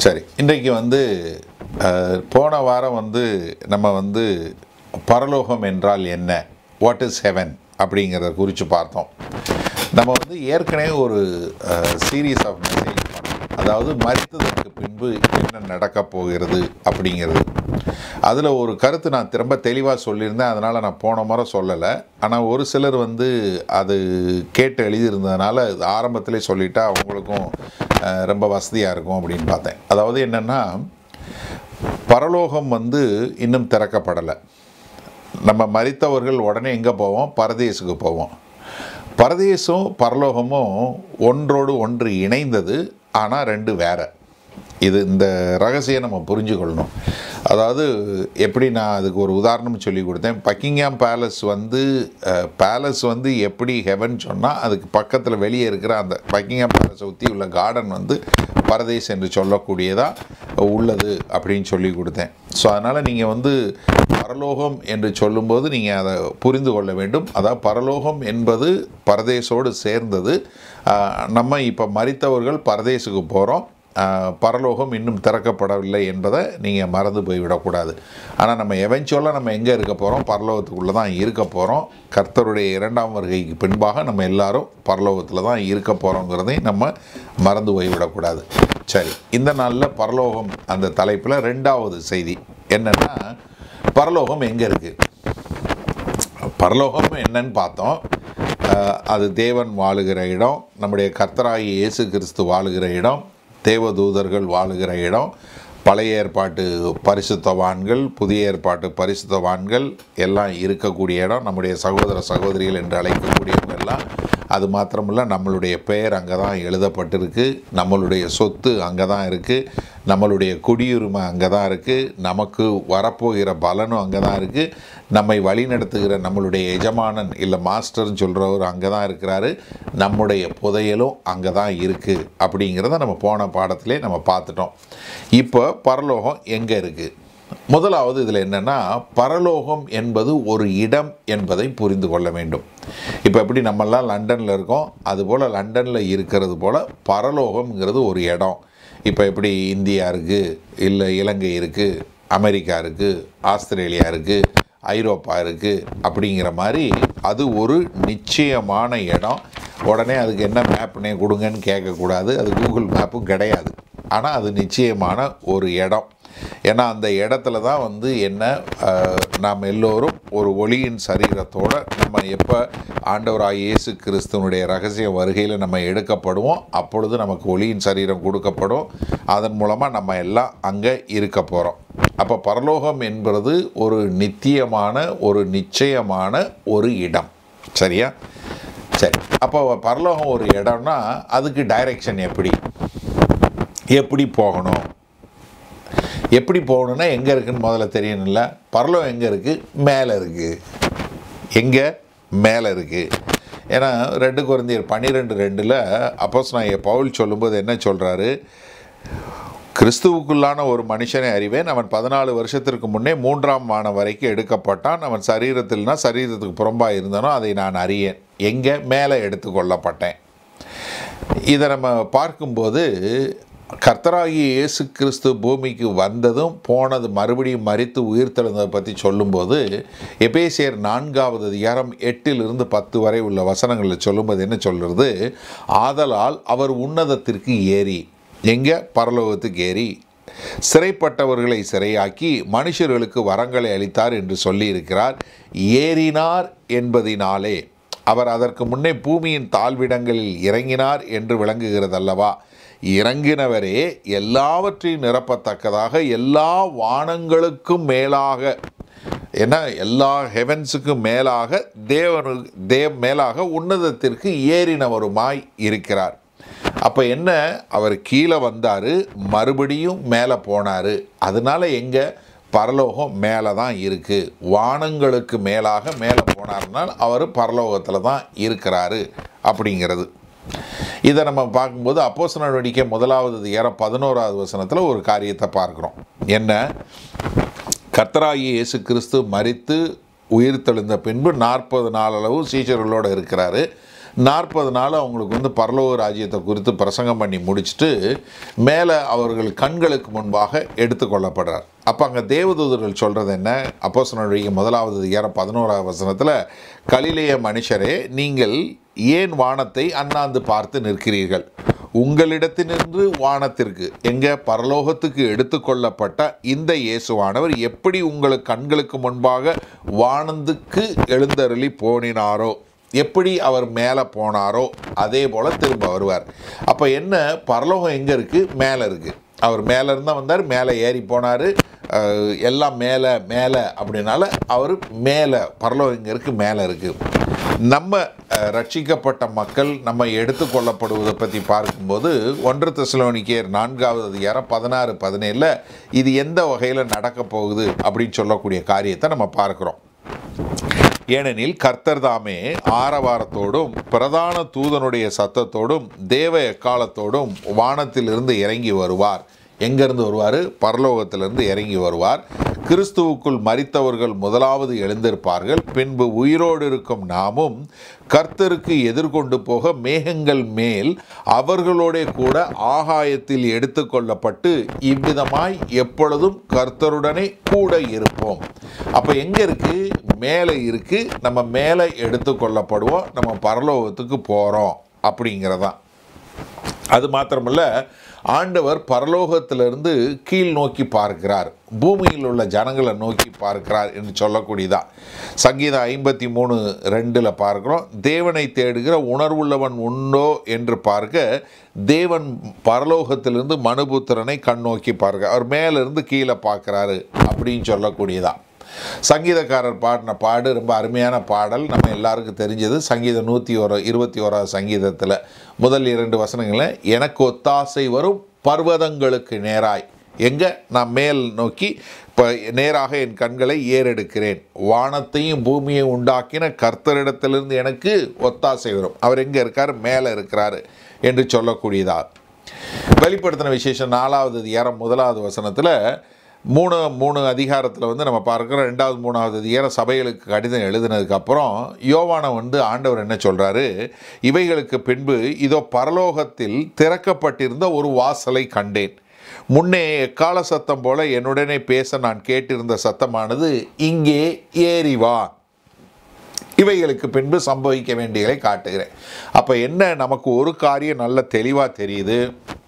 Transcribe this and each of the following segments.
சரி இன்றைக்கு வந்து அஹ், போன வாரம் வந்து நம்ம வந்து பரலோகம் என்றால் என்ன வாட் இஸ் ஹெவன் அப்படிங்கிறத குறித்து பார்த்தோம் நம்ம வந்து ஏற்கனவே ஒரு சீரீஸ் ஆஃப் மெசேஜ் பண்ணோம் அதாவது மரித்ததற்கு பின்பு என்ன நடக்கப் போகிறது அப்படிங்கிறது அதில் ஒரு கருத்து நான் திரும்ப தெளிவாக சொல்லியிருந்தேன் அதனால் நான் போன முறை சொல்லலை ஆனால் ஒரு சிலர் வந்து அது கேட்டு எழுதியிருந்ததுனால இது ஆரம்பத்திலே சொல்லிட்டா அவங்களுக்கும் அஹ், ரொம்ப வசதியாக இருக்கும் அப்படின்னு பார்த்தேன் அதாவது என்னென்னா பரலோகம் வந்து இன்னும் திறக்கப்படலை நம்ம மரித்தவர்கள் உடனே எங்கே போவோம் பரதேசுக்கு போவோம் பரதேசும் பரலோகமும் ஒன்றோடு ஒன்று இணைந்தது ஆனால் ரெண்டு வேற இது இந்த ரகசியம் நம்ம புரிஞ்சுக்கொள்ளணும் அதாவது எப்படி நான் அதுக்கு ஒரு உதாரணம் சொல்லி கொடுத்தேன் பக்கிங்ஹாம் பேலஸ் வந்து பேலஸ் வந்து எப்படி ஹெவன் சொன்னால் அதுக்கு பக்கத்தில் வெளியே இருக்கிற அந்த பக்கிங்ஹாம் பேலஸை சுற்றி உள்ள கார்டன் வந்து பரதேஸ் என்று சொல்லக்கூடியதாக உள்ளது அப்படின்னு சொல்லி கொடுத்தேன் ஸோ அதனால் நீங்கள் வந்து பரலோகம் என்று சொல்லும்போது நீங்கள் அதை புரிந்து கொள்ள வேண்டும் அதாவது பரலோகம் என்பது பரதேசோடு சேர்ந்தது ஆஹ், நம்ம இப்போ மரித்தவர்கள் பரதேசுக்கு போகிறோம் பரலோகம் இன்னும் திறக்கப்படவில்லை என்பதை நீங்கள் மறந்து போய்விடக்கூடாது ஆனால் நம்ம எவென்ச்சுவலாக நம்ம எங்கே இருக்க போகிறோம் பரலோகத்துக்குள்ளே தான் இருக்க போகிறோம் கர்த்தருடைய இரண்டாம் வருகைக்கு பின்பாக நம்ம எல்லாரும் பரலோகத்தில் தான் இருக்க போகிறோங்கிறதையும் நம்ம மறந்து போய்விடக்கூடாது சரி இந்த நாளில் பரலோகம் அந்த தலைப்பில் ரெண்டாவது செய்தி என்னென்னா பரலோகம் எங்கே இருக்குது பரலோகம் என்னன்னு பார்த்தோம் அஹ், அது தேவன் வாழுகிற இடம் நம்முடைய கர்த்தராகி இயேசு கிறிஸ்து வாழுகிற இடம் தேவதூதர்கள் வாழுகிற இடம் பழைய ஏற்பாட்டு பரிசுத்தவான்கள் புதிய ஏற்பாட்டு பரிசுத்தவான்கள் எல்லாம் இருக்கக்கூடிய இடம் நம்முடைய சகோதர சகோதரிகள் என்று அழைக்கக்கூடியவங்க எல்லாம் அது மாத்திரமில்ல நம்மளுடைய பெயர் அங்கே தான் எழுதப்பட்டிருக்கு நம்மளுடைய சொத்து அங்கே தான் இருக்குது நம்மளுடைய குடியுரிமை அங்கே தான் இருக்குது நமக்கு வரப்போகிற பலனும் அங்கே தான் இருக்குது நம்மை வழிநடத்துகிற நம்மளுடைய எஜமானன் இல்லை மாஸ்டர்னு சொல்கிறவர் அங்கே தான் இருக்கிறாரு நம்முடைய புதையலும் அங்கே தான் இருக்குது அப்படிங்கிறத நம்ம போன பாடத்திலே நம்ம பார்த்துட்டோம் இப்போ பரலோகம் எங்கே இருக்குது முதலாவது இதில் என்னென்னா பரலோகம் என்பது ஒரு இடம் என்பதை புரிந்து கொள்ள வேண்டும் இப்போ எப்படி நம்மெல்லாம் லண்டனில் இருக்கோம் அதுபோல் லண்டனில் இருக்கிறது போல் பரலோகம்ங்கிறது ஒரு இடம் இப்போ எப்படி இந்தியா இருக்குது இல்லை இலங்கை இருக்குது அமெரிக்கா இருக்குது ஆஸ்திரேலியா இருக்குது ஐரோப்பா இருக்குது அப்படிங்கிற மாதிரி அது ஒரு நிச்சயமான இடம் உடனே அதுக்கு என்ன மேப்னே கொடுங்கன்னு கேட்கக்கூடாது அது கூகுள் மேப்பும் கிடையாது ஆனால் அது நிச்சயமான ஒரு இடம் ஏன்னா அந்த இடத்துல தான் வந்து என்ன அஹ், நாம் எல்லோரும் ஒரு ஒளியின் சரீரத்தோடு நம்ம எப்போ ஆண்டவராக இயேசு கிறிஸ்துவனுடைய ரகசிய வருகையில் நம்ம எடுக்கப்படுவோம் அப்பொழுது நமக்கு ஒளியின் சரீரம் கொடுக்கப்படும் அதன் மூலமாக நம்ம எல்லாம் அங்கே இருக்க போகிறோம் அப்போ பரலோகம் என்பது ஒரு நித்தியமான ஒரு நிச்சயமான ஒரு இடம் சரியா சரி அப்போ பரலோகம் ஒரு இடம்னா அதுக்கு டைரெக்ஷன் எப்படி எப்படி போகணும் எப்படி போகணுன்னா எங்கே இருக்குன்னு முதல்ல தெரியணும்ல பரலோகம் எங்கே இருக்குது மேலே இருக்குது எங்கே மேலே இருக்குது ஏன்னா ரெண்டு குழந்தையர் பன்னிரெண்டு ரெண்டில் அப்போஸ் நான் பவுல் சொல்லும்போது என்ன சொல்கிறாரு கிறிஸ்துவுக்குள்ளான ஒரு மனுஷனை அறிவேன் அவன் பதினாலு வருஷத்திற்கு முன்னே மூன்றாம் வானம் வரைக்கும் எடுக்கப்பட்டான் அவன் சரீரத்தில்னா சரீரத்துக்கு புறம்பாக இருந்தானோ அதை நான் அறியேன் எங்கே மேலே எடுத்துக்கொள்ளப்பட்டேன் இதை நம்ம பார்க்கும்போது கர்த்தராகி இயேசு கிறிஸ்து பூமிக்கு வந்ததும் போனது மறுபடியும் மறித்து உயிர்த்தெழுந்ததை பற்றி சொல்லும்போது எபேசியர் நான்காவது அதிகாரம் எட்டிலிருந்து பத்து வரை உள்ள வசனங்களில் சொல்லும்போது என்ன சொல்கிறது ஆதலால் அவர் உன்னதத்திற்கு ஏறி எங்கே பரலோகத்துக்கு ஏறி சிறைப்பட்டவர்களை சிறையாக்கி மனுஷர்களுக்கு வரங்களை அளித்தார் என்று சொல்லியிருக்கிறார் ஏறினார் என்பதினாலே அவர் அதற்கு முன்னே பூமியின் தாழ்விடங்களில் இறங்கினார் என்று விளங்குகிறதல்லவா இறங்கினவரே எல்லாவற்றையும் நிரப்பத்தக்கதாக எல்லா வானங்களுக்கும் மேலாக ஏன்னா எல்லா ஹெவன்ஸுக்கும் மேலாக தேவனு தேவ் மேலாக உன்னதத்திற்கு ஏறினவருமாய் இருக்கிறார் அப்போ என்ன அவர் கீழே வந்தார் மறுபடியும் மேலே போனார் அதனால எங்கே பரலோகம் மேலே தான் இருக்குது வானங்களுக்கு மேலாக மேலே போனார்னால் அவர் பரலோகத்தில் தான் இருக்கிறாரு அப்படிங்கிறது இதை நம்ம பார்க்கும்போது அப்போஸ் நடவடிக்கை முதலாவது அதிகாரம் பதினோராவது வசனத்தில் ஒரு காரியத்தை பார்க்குறோம் என்ன கர்த்தராகிய இயேசு கிறிஸ்து மரித்து உயிர் தெழுந்த பின்பு நாற்பது நாள் அளவு சீஷர்களோடு இருக்கிறாரு நாற்பது நாள் அவங்களுக்கு வந்து பரலோக ராஜ்யத்தை குறித்து பிரசங்கம் பண்ணி முடிச்சுட்டு மேலே அவர்கள் கண்களுக்கு முன்பாக எடுத்துக்கொள்ளப்படுறார் அப்போ அங்கே தேவதூதர்கள் சொல்கிறது என்ன அப்போஸ்தலனுடைய முதலாவது அதிகாரம் பதினோராவது வசனத்தில் கலிலேய மனுஷரே நீங்கள் ஏன் வானத்தை அண்ணாந்து பார்த்து நிற்கிறீர்கள் உங்களிடத்தினின்று வானத்திற்கு எங்க பரலோகத்துக்கு எடுத்துக்கொள்ளப்பட்ட இந்த இயேசுவானவர் எப்படி உங்கள் கண்களுக்கு முன்பாக வானந்துக்கு எழுந்தருளி போனினாரோ எப்படி அவர் மேலே போனாரோ அதே போல் திரும்ப வருவார் அப்போ என்ன பரலோகம் எங்கே இருக்குது மேலே இருக்குது அவர் மேலே இருந்தால் வந்தார் மேலே ஏறி போனார் எல்லாம் மேலே மேலே அப்படின்னால அவர் மேலே பரலோகம் எங்கே இருக்குது மேலே இருக்குது நம்ம அஹ், ரட்சிக்கப்பட்ட மக்கள் நம்ம எடுத்துக்கொள்ளப்படுவதை பற்றி பார்க்கும்போது ஒன்று தெசலோனிக்கேயர் நான்காவது அதிகாரம் பதினாறு பதினேழில் இது எந்த வகையில் நடக்க போகுது அப்படின்னு சொல்லக்கூடிய காரியத்தை நம்ம பார்க்குறோம் ஏனெனில் கர்த்தர் தாமே ஆரவாரத்தோடும் பிரதான தூதனுடைய சத்தத்தோடும் தேவ எக்காலத்தோடும் வானத்திலிருந்து இறங்கி வருவார் எங்கேருந்து வருவார் பரலோகத்திலிருந்து இறங்கி வருவார் கிறிஸ்துவுக்குள் மரித்தவர்கள் முதலாவது எழுந்திருப்பார்கள் பின்பு உயிரோடு இருக்கும் நாமும் கர்த்தருக்கு எதிர்கொண்டு போக மேகங்கள் மேல் அவர்களோட கூட ஆகாயத்தில் எடுத்துக்கொள்ளப்பட்டு இவ்விதமாய் எப்பொழுதும் கர்த்தருடனே கூட இருப்போம் அப்போ எங்கே இருக்கு மேலே இருக்கு நம்ம மேலே எடுத்துக்கொள்ளப்படுவோம் நம்ம பரலோகத்துக்கு போகிறோம் அப்படிங்கிறதான் அது மாத்திரமல்ல ஆண்டவர் பரலோகத்திலிருந்து கீழ் நோக்கி பார்க்கிறார் பூமியில் உள்ள ஜனங்களை நோக்கி பார்க்கிறார் என்று சொல்லக்கூடியதான் சங்கீதம் ஐம்பத்தி மூணு ரெண்டில் பார்க்குறோம் தேவனை தேடுகிற உணர்வுள்ளவன் உண்டோ என்று பார்க்க தேவன் பரலோகத்திலிருந்து மனுபுத்திரனை கண் நோக்கி பார்க்க அவர் மேலிருந்து கீழே பார்க்குறாரு அப்படின்னு சொல்லக்கூடியதான் சங்கீதக்காரர் பாடின பாடு ரொம்ப அருமையான பாடல் நம்ம எல்லாருக்கும் தெரிஞ்சது சங்கீதம் நூற்றி ஒரு இருபத்தி ஓராவது சங்கீதத்தில் முதல் இரண்டு வசனங்களில் எனக்கு ஒத்தாசை வரும் பர்வதங்களுக்கு நேராய் எங்கே நான் மேல் நோக்கி இப்போ நேராக என் கண்களை ஏறெடுக்கிறேன் வானத்தையும் பூமியை உண்டாக்கின கர்த்தரிடத்திலிருந்து எனக்கு ஒத்தாசை வரும் அவர் எங்கே இருக்கார் மேலே இருக்கிறாரு என்று சொல்லக்கூடியதா வெளிப்படுத்தின விசேஷம் நாலாவது அதிகாரம் முதலாவது வசனத்தில் மூணு மூணு அதிகாரத்தில் வந்து நம்ம பார்க்குறோம் ரெண்டாவது மூணாவது அதிகாரம் சபைகளுக்கு கடிதம் எழுதினதுக்கப்புறம் யோவானை வந்து ஆண்டவர் என்ன சொல்கிறாரு இவைகளுக்கு பின்பு இதோ பரலோகத்தில் திறக்கப்பட்டிருந்த ஒரு வாசலை கண்டேன் முன்னே எக்கால சத்தம் போல என்னுடனே பேச நான் கேட்டிருந்த சத்தமானது இங்கே ஏறி வா இவைகளுக்கு பின்பு சம்பவிக்க வேண்டியதை காட்டுகிறேன் அப்போ என்ன நமக்கு ஒரு காரியம் நல்ல தெளிவாக தெரியுது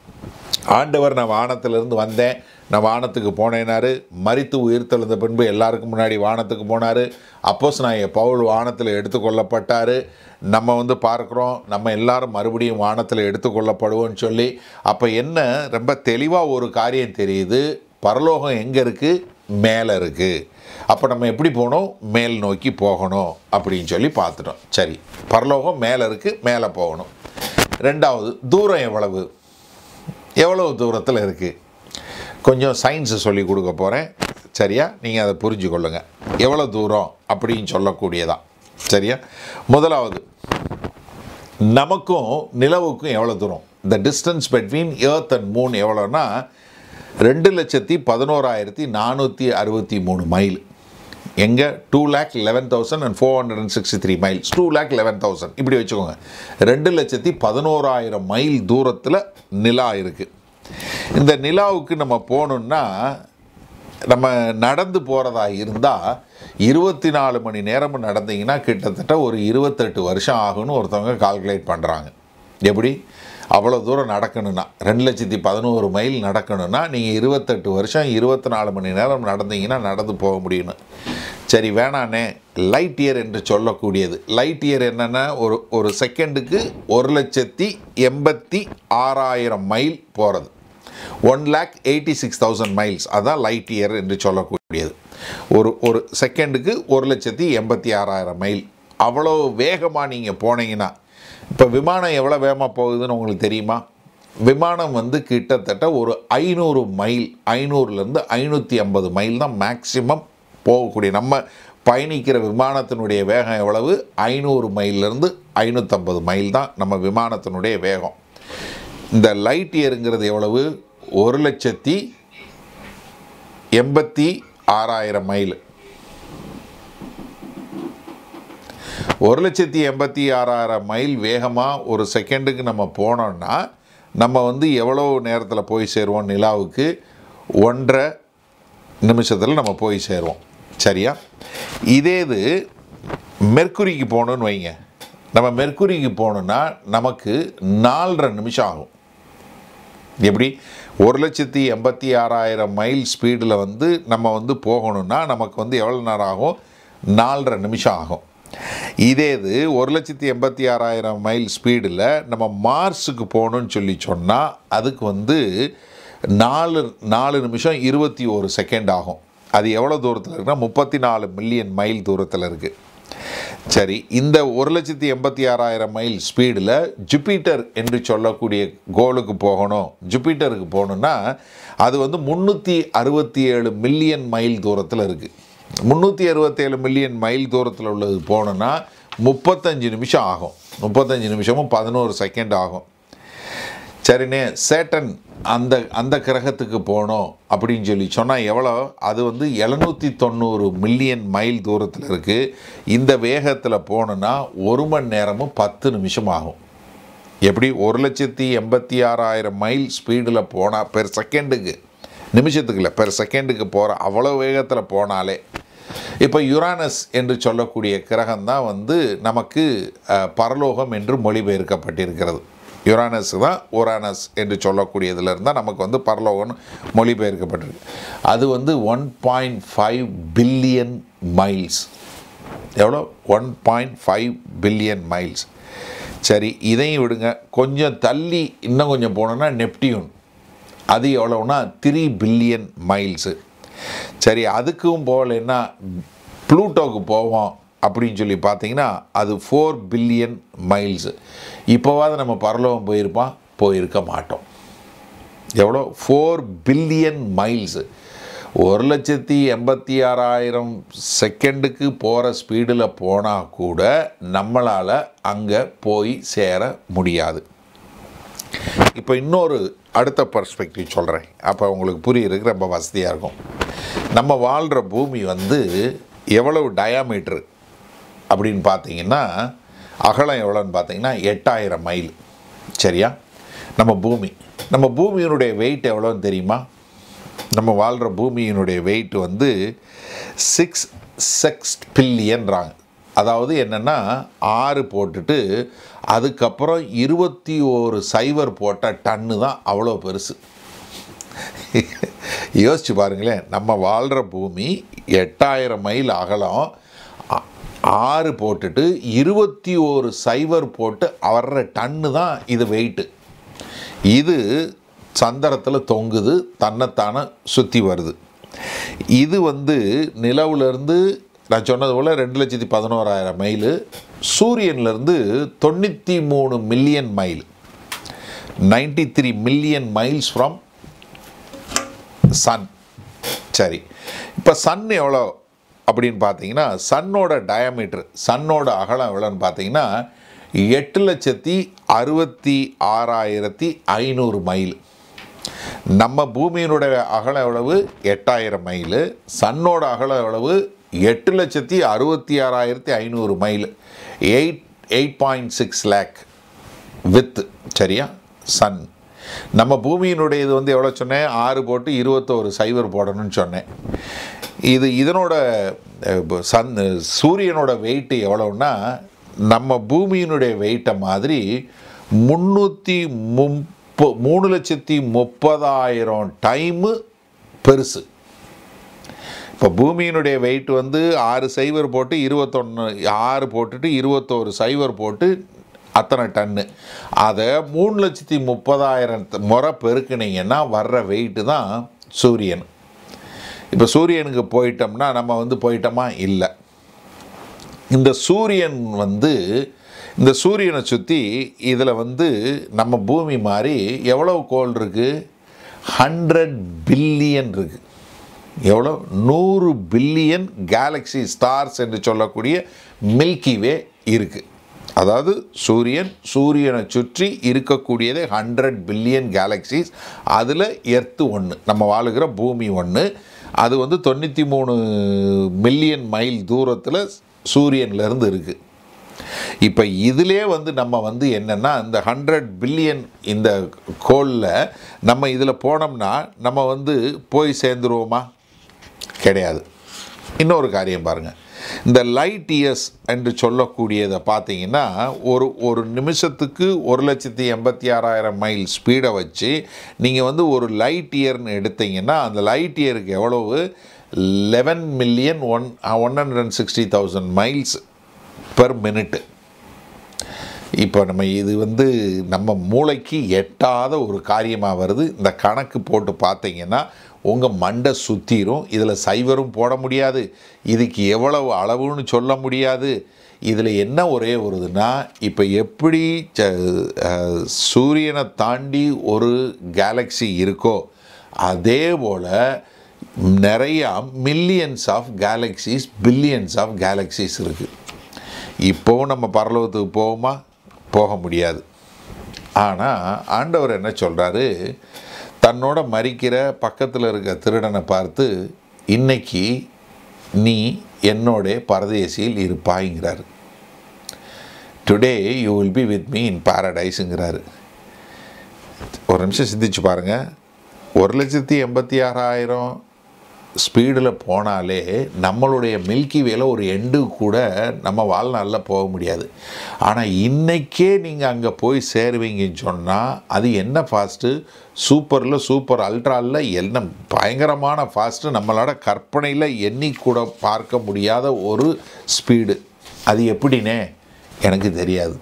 ஆண்டவர் நான் வானத்திலிருந்து வந்தேன் நான் வானத்துக்கு போனேனாரு மரித்து உயிர்த்தெழுந்த பின்பு எல்லாருக்கும் முன்னாடி வானத்துக்கு போனார் அப்போஸ் நான் பவுல் வானத்தில் எடுத்துக்கொள்ளப்பட்டார் நம்ம வந்து பார்க்குறோம் நம்ம எல்லாரும் மறுபடியும் வானத்தில் எடுத்துக்கொள்ளப்படுவோம்னு சொல்லி அப்போ என்ன ரொம்ப தெளிவாக ஒரு காரியம் தெரியுது பரலோகம் எங்கே இருக்குது மேலே இருக்குது அப்போ நம்ம எப்படி போகணும் மேல் நோக்கி போகணும் அப்படின்னு சொல்லி பார்த்துட்டோம் சரி பரலோகம் மேலே இருக்குது மேலே போகணும் ரெண்டாவது தூரம் எவ்வளவு எவ்வளவு தூரத்தில் இருக்குது கொஞ்சம் சயின்ஸை சொல்லி கொடுக்க போகிறேன் சரியா நீங்கள் அதை புரிஞ்சு கொள்ளுங்கள் எவ்வளோ தூரம் அப்படின்னு சொல்லக்கூடியதான் சரியா முதலாவது நமக்கும் நிலவுக்கும் எவ்வளோ தூரம் the distance between earth and moon எவ்வளோன்னா ரெண்டு லட்சத்தி பதினோராயிரத்தி நானூற்றி அறுபத்தி மூணு மைல் எங்கே two lakh eleven thousand and four hundred and sixty three miles two lakh eleven thousand இப்படி வச்சுக்கோங்க ரெண்டு லட்சத்தி பதினோராயிரம் மைல் தூரத்தில் நிலா இருக்குது இந்த நிலாவுக்கு நம்ம போகணுன்னா நம்ம நடந்து போகிறதா இருந்தால் இருபத்தி நாலு மணி நேரம் நடந்தீங்கன்னா கிட்டத்தட்ட ஒரு இருபத்தெட்டு வருஷம் ஆகும்னு ஒருத்தவங்க கால்குலேட் பண்ணுறாங்க எப்படி அவ்வளோ தூரம் நடக்கணும்னா ரெண்டு லட்சத்தி பதினோரு மைல் நடக்கணும்னா நீங்கள் இருபத்தெட்டு வருஷம் இருபத்தி நாலு மணி நேரம் நடந்தீங்கன்னா நடந்து போக முடியும்னு சரி வேணானே லைட் இயர் என்று சொல்லக்கூடியது லைட் இயர் என்னென்னா ஒரு ஒரு செகண்டுக்கு ஒரு லட்சத்தி எண்பத்தி ஆறாயிரம் மைல் போகிறது one lakh eighty six thousand miles அதான் லைட் இயர் என்று சொல்லக்கூடியது ஒரு ஒரு செகண்டுக்கு ஒரு லட்சத்தி எண்பத்தி ஆறாயிரம் மைல் அவ்வளோ வேகமாக நீங்கள் போனீங்கன்னா இப்போ விமானம் எவ்வளோ வேகமாக போகுதுன்னு உங்களுக்கு தெரியுமா விமானம் வந்து கிட்டத்தட்ட ஒரு ஐநூறு மைல் ஐநூறுலேருந்து ஐநூற்றி ஐம்பது மைல் தான் மேக்சிமம் போகக்கூடிய நம்ம பயணிக்கிற விமானத்தினுடைய வேகம் எவ்வளவு ஐநூறு மைல்லேருந்து ஐநூற்றம்பது மைல் தான் நம்ம விமானத்தினுடைய வேகம் இந்த லைட் இயருங்கிறது எவ்வளவு ஒரு லட்சத்தி எண்பத்தி ஆறாயிரம் மைல் ஒரு லட்சத்தி எண்பத்தி ஆறாயிரம் மைல் வேகமாக ஒரு செகண்டுக்கு நம்ம போனோம்னா நம்ம வந்து எவ்வளோ நேரத்தில் போய் சேருவோம் நிலாவுக்கு ஒன்றரை நிமிஷத்தில் நம்ம போய் சேருவோம் சரியா இதே இது மெர்க்குரிக்கு போகணுன்னு வைங்க நம்ம மெர்க்குரிக்கு போகணுன்னா நமக்கு நாலரை நிமிஷம் ஆகும் எப்படி ஒரு லட்சத்தி எண்பத்தி ஆறாயிரம் மைல் ஸ்பீடில் வந்து நம்ம வந்து போகணும்னா நமக்கு வந்து எவ்வளோ நேரம் ஆகும் நாலரை நிமிஷம் ஆகும் இதே இது ஒரு லட்சத்தி எண்பத்தி ஆறாயிரம் மைல் ஸ்பீடில் நம்ம மார்ஸுக்கு போகணும்னு சொல்லி சொன்னால் அதுக்கு வந்து நாலு நாலு நிமிஷம் இருபத்தி ஒரு செகண்ட் ஆகும் அது எவ்வளோ தூரத்தில் இருக்குன்னா முப்பத்தி நாலு மில்லியன் மைல் தூரத்தில் இருக்குது சரி இந்த ஒரு லட்சத்தி எண்பத்தி ஆறாயிரம் மைல் ஸ்பீடில் ஜூபிட்டர் என்று சொல்லக்கூடிய கோலுக்கு போகணும் ஜூபிட்டருக்கு போகணுன்னா அது வந்து முந்நூற்றி அறுபத்தி ஏழு மில்லியன் மைல் தூரத்தில் இருக்குது முந்நூற்றி அறுபத்தேழு மில்லியன் மைல் தூரத்தில் உள்ளது போகணுன்னா முப்பத்தஞ்சு நிமிஷம் ஆகும் முப்பத்தஞ்சு நிமிஷமும் பதினோரு செகண்ட் ஆகும் சரிண்ணே சேட்டன் அந்த அந்த கிரகத்துக்கு போனோம் அப்படின்னு சொல்லி சொன்னால் எவ்வளோ அது வந்து எழுநூற்றி தொண்ணூறு மில்லியன் மைல் தூரத்தில் இருக்குது இந்த வேகத்தில் போனோன்னா ஒரு மணி நேரமும் பத்து நிமிஷம் ஆகும் எப்படி ஒரு லட்சத்தி எண்பத்தி ஆறாயிரம் மைல் ஸ்பீடில் போனால் பெர் செகண்டுக்கு நிமிஷத்துக்கு இல்லை பெர் செகண்டுக்கு போகிற அவ்வளோ வேகத்தில் போனாலே இப்போ யுரானஸ் என்று சொல்லக்கூடிய கிரகம் தான் வந்து நமக்கு அஹ், பரலோகம் என்று மொழிபெயர்க்கப்பட்டிருக்கிறது யுரானஸ் தான் ஒரானஸ் என்று சொல்லக்கூடியதுல இருந்தால் நமக்கு வந்து பரலோகம்னு மொழிபெயர்க்கப்பட்டிருக்கு அது வந்து one point five billion miles எவ்வளோ one point five billion miles சரி இதையும் விடுங்க கொஞ்சம் தள்ளி இன்னும் கொஞ்சம் போனோன்னா நெப்டியூன் அது எவ்வளோன்னா த்ரீ பில்லியன் மைல்ஸு சரி அதுக்கும் போகலைன்னா ப்ளூட்டோக்கு போவோம் அப்படின்னு சொல்லி பார்த்தீங்கன்னா அது ஃபோர் பில்லியன் மைல்ஸு இப்போவாது நம்ம பரலோகம் போயிருப்பான் போயிருக்க மாட்டோம் எவ்வளோ ஃபோர் பில்லியன் மைல்ஸு ஒரு லட்சத்தி எண்பத்தி ஆறாயிரம் செகண்டுக்கு போகிற ஸ்பீடில் போனால் கூட நம்மளால் அங்கே போய் சேர முடியாது இப்போ இன்னொரு அடுத்த பர்ஸ்பெக்டிவ் சொல்கிறேன் அப்போ உங்களுக்கு புரியறதுக்கு ரொம்ப வசதியாக இருக்கும் நம்ம வாழ்கிற பூமி வந்து எவ்வளவு டயாமீட்ரு அப்படின்னு பார்த்தீங்கன்னா அகலம் எவ்வளோன்னு பார்த்தீங்கன்னா எட்டாயிரம் மைல் சரியா நம்ம பூமி நம்ம பூமியினுடைய வெயிட் எவ்வளோன்னு தெரியுமா நம்ம வாழ்கிற பூமியினுடைய வெயிட் வந்து சிக்ஸ் செக்ஸ் பில்லியன்றாங்க அதாவது என்னென்னா ஆறு போட்டுட்டு அதுக்கப்புறம் இருபத்தி ஓரு சைவர் போட்ட டன்னு தான் அவ்வளோ பெருசு யோசிச்சு பாருங்களேன் நம்ம வாழ்கிற பூமி எட்டாயிரம் மைல் அகலம் ஆ- ஆறு போட்டுட்டு இருபத்தி ஓரு சைவர் போட்டு வர்ற டன்னு தான் இது வெயிட்டு இது சந்திரத்தில் தொங்குது தன்னைத்தானே சுற்றி வருது இது வந்து நிலவுலேருந்து நான் சொன்னது போல் ரெண்டு லட்சத்தி பதினோராயிரம் மைலு சூரியன்லேருந்து தொண்ணூற்றி மூணு million mile ninety three million miles from sun சரி இப்போ சன் எவ்வளோ அப்படின்னு பார்த்தீங்கன்னா சன்னோட டயாமீட்டர் சன்னோட அகலம் எவ்வளோன்னு பார்த்தீங்கன்னா எட்டு லட்சத்தி அறுபத்தி ஆறாயிரத்தி ஐநூறு மைல் நம்ம பூமியினுடைய அகலம் எவ்வளவு எட்டாயிரம் மைல் சன்னோட அகலம் எவ்வளவு எட்டு லட்சத்தி அறுபத்தி ஆறாயிரத்தி ஐநூறு mile eight eight point six lakh வித்து சரியா சன் நம்ம பூமியினுடைய இது வந்து எவ்வளோ சொன்னேன் ஆறு போட்டு இருபத்தோரு சைவர் போடணும்னு சொன்னேன் இது இதனோட அஹ், ப- சன் சூரியனோட வெயிட் எவ்வளோன்னா நம்ம பூமியினுடைய வெயிட்டை மாதிரி முந்நூற்றி முப்ப மூணு லட்சத்தி முப்பதாயிரம் டைமு பெருசு இப்போ பூமியினுடைய வெயிட் வந்து ஆறு சைவர் போட்டு இருபத்தொன்று ஆறு போட்டுட்டு இருபத்தோரு சைவர் போட்டு அத்தனை டன்னு அதை மூணு லட்சத்தி முப்பதாயிரம் முறை பெருக்குனீங்கன்னா வர்ற வெயிட்டு தான் சூரியன் இப்போ சூரியனுக்கு போயிட்டோம்னா நம்ம வந்து போயிட்டோமா இல்லை இந்த சூரியன் வந்து இந்த சூரியனை சுற்றி இதில் வந்து நம்ம பூமி மாதிரி எவ்வளவு கோள் இருக்குது ஹண்ட்ரட் பில்லியன் இருக்குது எவ்வளோ நூறு பில்லியன் கேலக்ஸி ஸ்டார்ஸ் என்று சொல்லக்கூடிய மில்கி வே இருக்குது அதாவது சூரியன் சூரியனை சுற்றி இருக்கக்கூடியதே ஹண்ட்ரட் பில்லியன் கேலக்ஸிஸ் அதில் எர்த்து ஒன்று நம்ம வாழுகிற பூமி ஒன்று அது வந்து தொண்ணூற்றி மூணு மில்லியன் மைல் தூரத்தில் சூரியன்லேருந்து இருக்குது இப்போ இதிலே வந்து நம்ம வந்து என்னென்னா இந்த ஹண்ட்ரட் பில்லியன் இந்த கோளில் நம்ம இதில் போனோம்னா நம்ம வந்து போய் சேர்ந்துருவோமா கிடையாது இன்னொரு காரியம் பாருங்கள் இந்த லைட் இயர்ஸ் என்று சொல்லக்கூடியதை பார்த்தீங்கன்னா ஒரு ஒரு நிமிஷத்துக்கு ஒரு லட்சத்தி எண்பத்தி ஆறாயிரம் மைல் ஸ்பீடை வச்சு நீங்கள் வந்து ஒரு லைட் இயர்னு எடுத்தீங்கன்னா அந்த லைட் இயருக்கு எவ்வளவு eleven million one one hundred and sixty thousand miles per minute இப்போ நம்ம இது வந்து நம்ம மூளைக்கு எட்டாத ஒரு காரியமாக வருது இந்த கணக்கு போட்டு பார்த்தீங்கன்னா உங்கள் மண்டை சுற்றிரும் இதில் சைவரும் போட முடியாது இதுக்கு எவ்வளவு அளவுன்னு சொல்ல முடியாது இதில் என்ன ஒரே வருதுன்னா இப்போ எப்படி ச- அஹ், சூரியனை தாண்டி ஒரு கேலக்ஸி இருக்கோ அதே போல் நிறையா millions of galaxies billions of galaxies இருக்குது இப்போவும் நம்ம பரலோகத்துக்கு போவோமா போக முடியாது ஆனால் ஆண்டவர் என்ன சொல்கிறாரு தன்னோட மறிக்கிற பக்கத்தில் இருக்க திருடனை பார்த்து இன்னைக்கு நீ என்னோட பரதேசியில் இருப்பாய்ங்கிறாரு today you will be with me in பாரடைஸுங்கிறாரு ஒரு நிமிஷம் சிந்திச்சு பாருங்கள் ஒரு லட்சத்தி எண்பத்தி ஆறாயிரம் ஸ்பீடில் போனாலே நம்மளுடைய மில்கி வேல ஒரு எண்டு கூட நம்ம வாழ்நாளில் போக முடியாது ஆனால் இன்றைக்கே நீங்கள் அங்கே போய் சேருவீங்கன்னு சொன்னால் அது என்ன ஃபாஸ்ட்டு சூப்பரில் சூப்பர் அல்ட்ராவில் என்ன பயங்கரமான ஃபாஸ்ட்டு நம்மளோட கற்பனையில் எண்ணி கூட பார்க்க முடியாத ஒரு ஸ்பீடு அது எப்படினே எனக்கு தெரியாது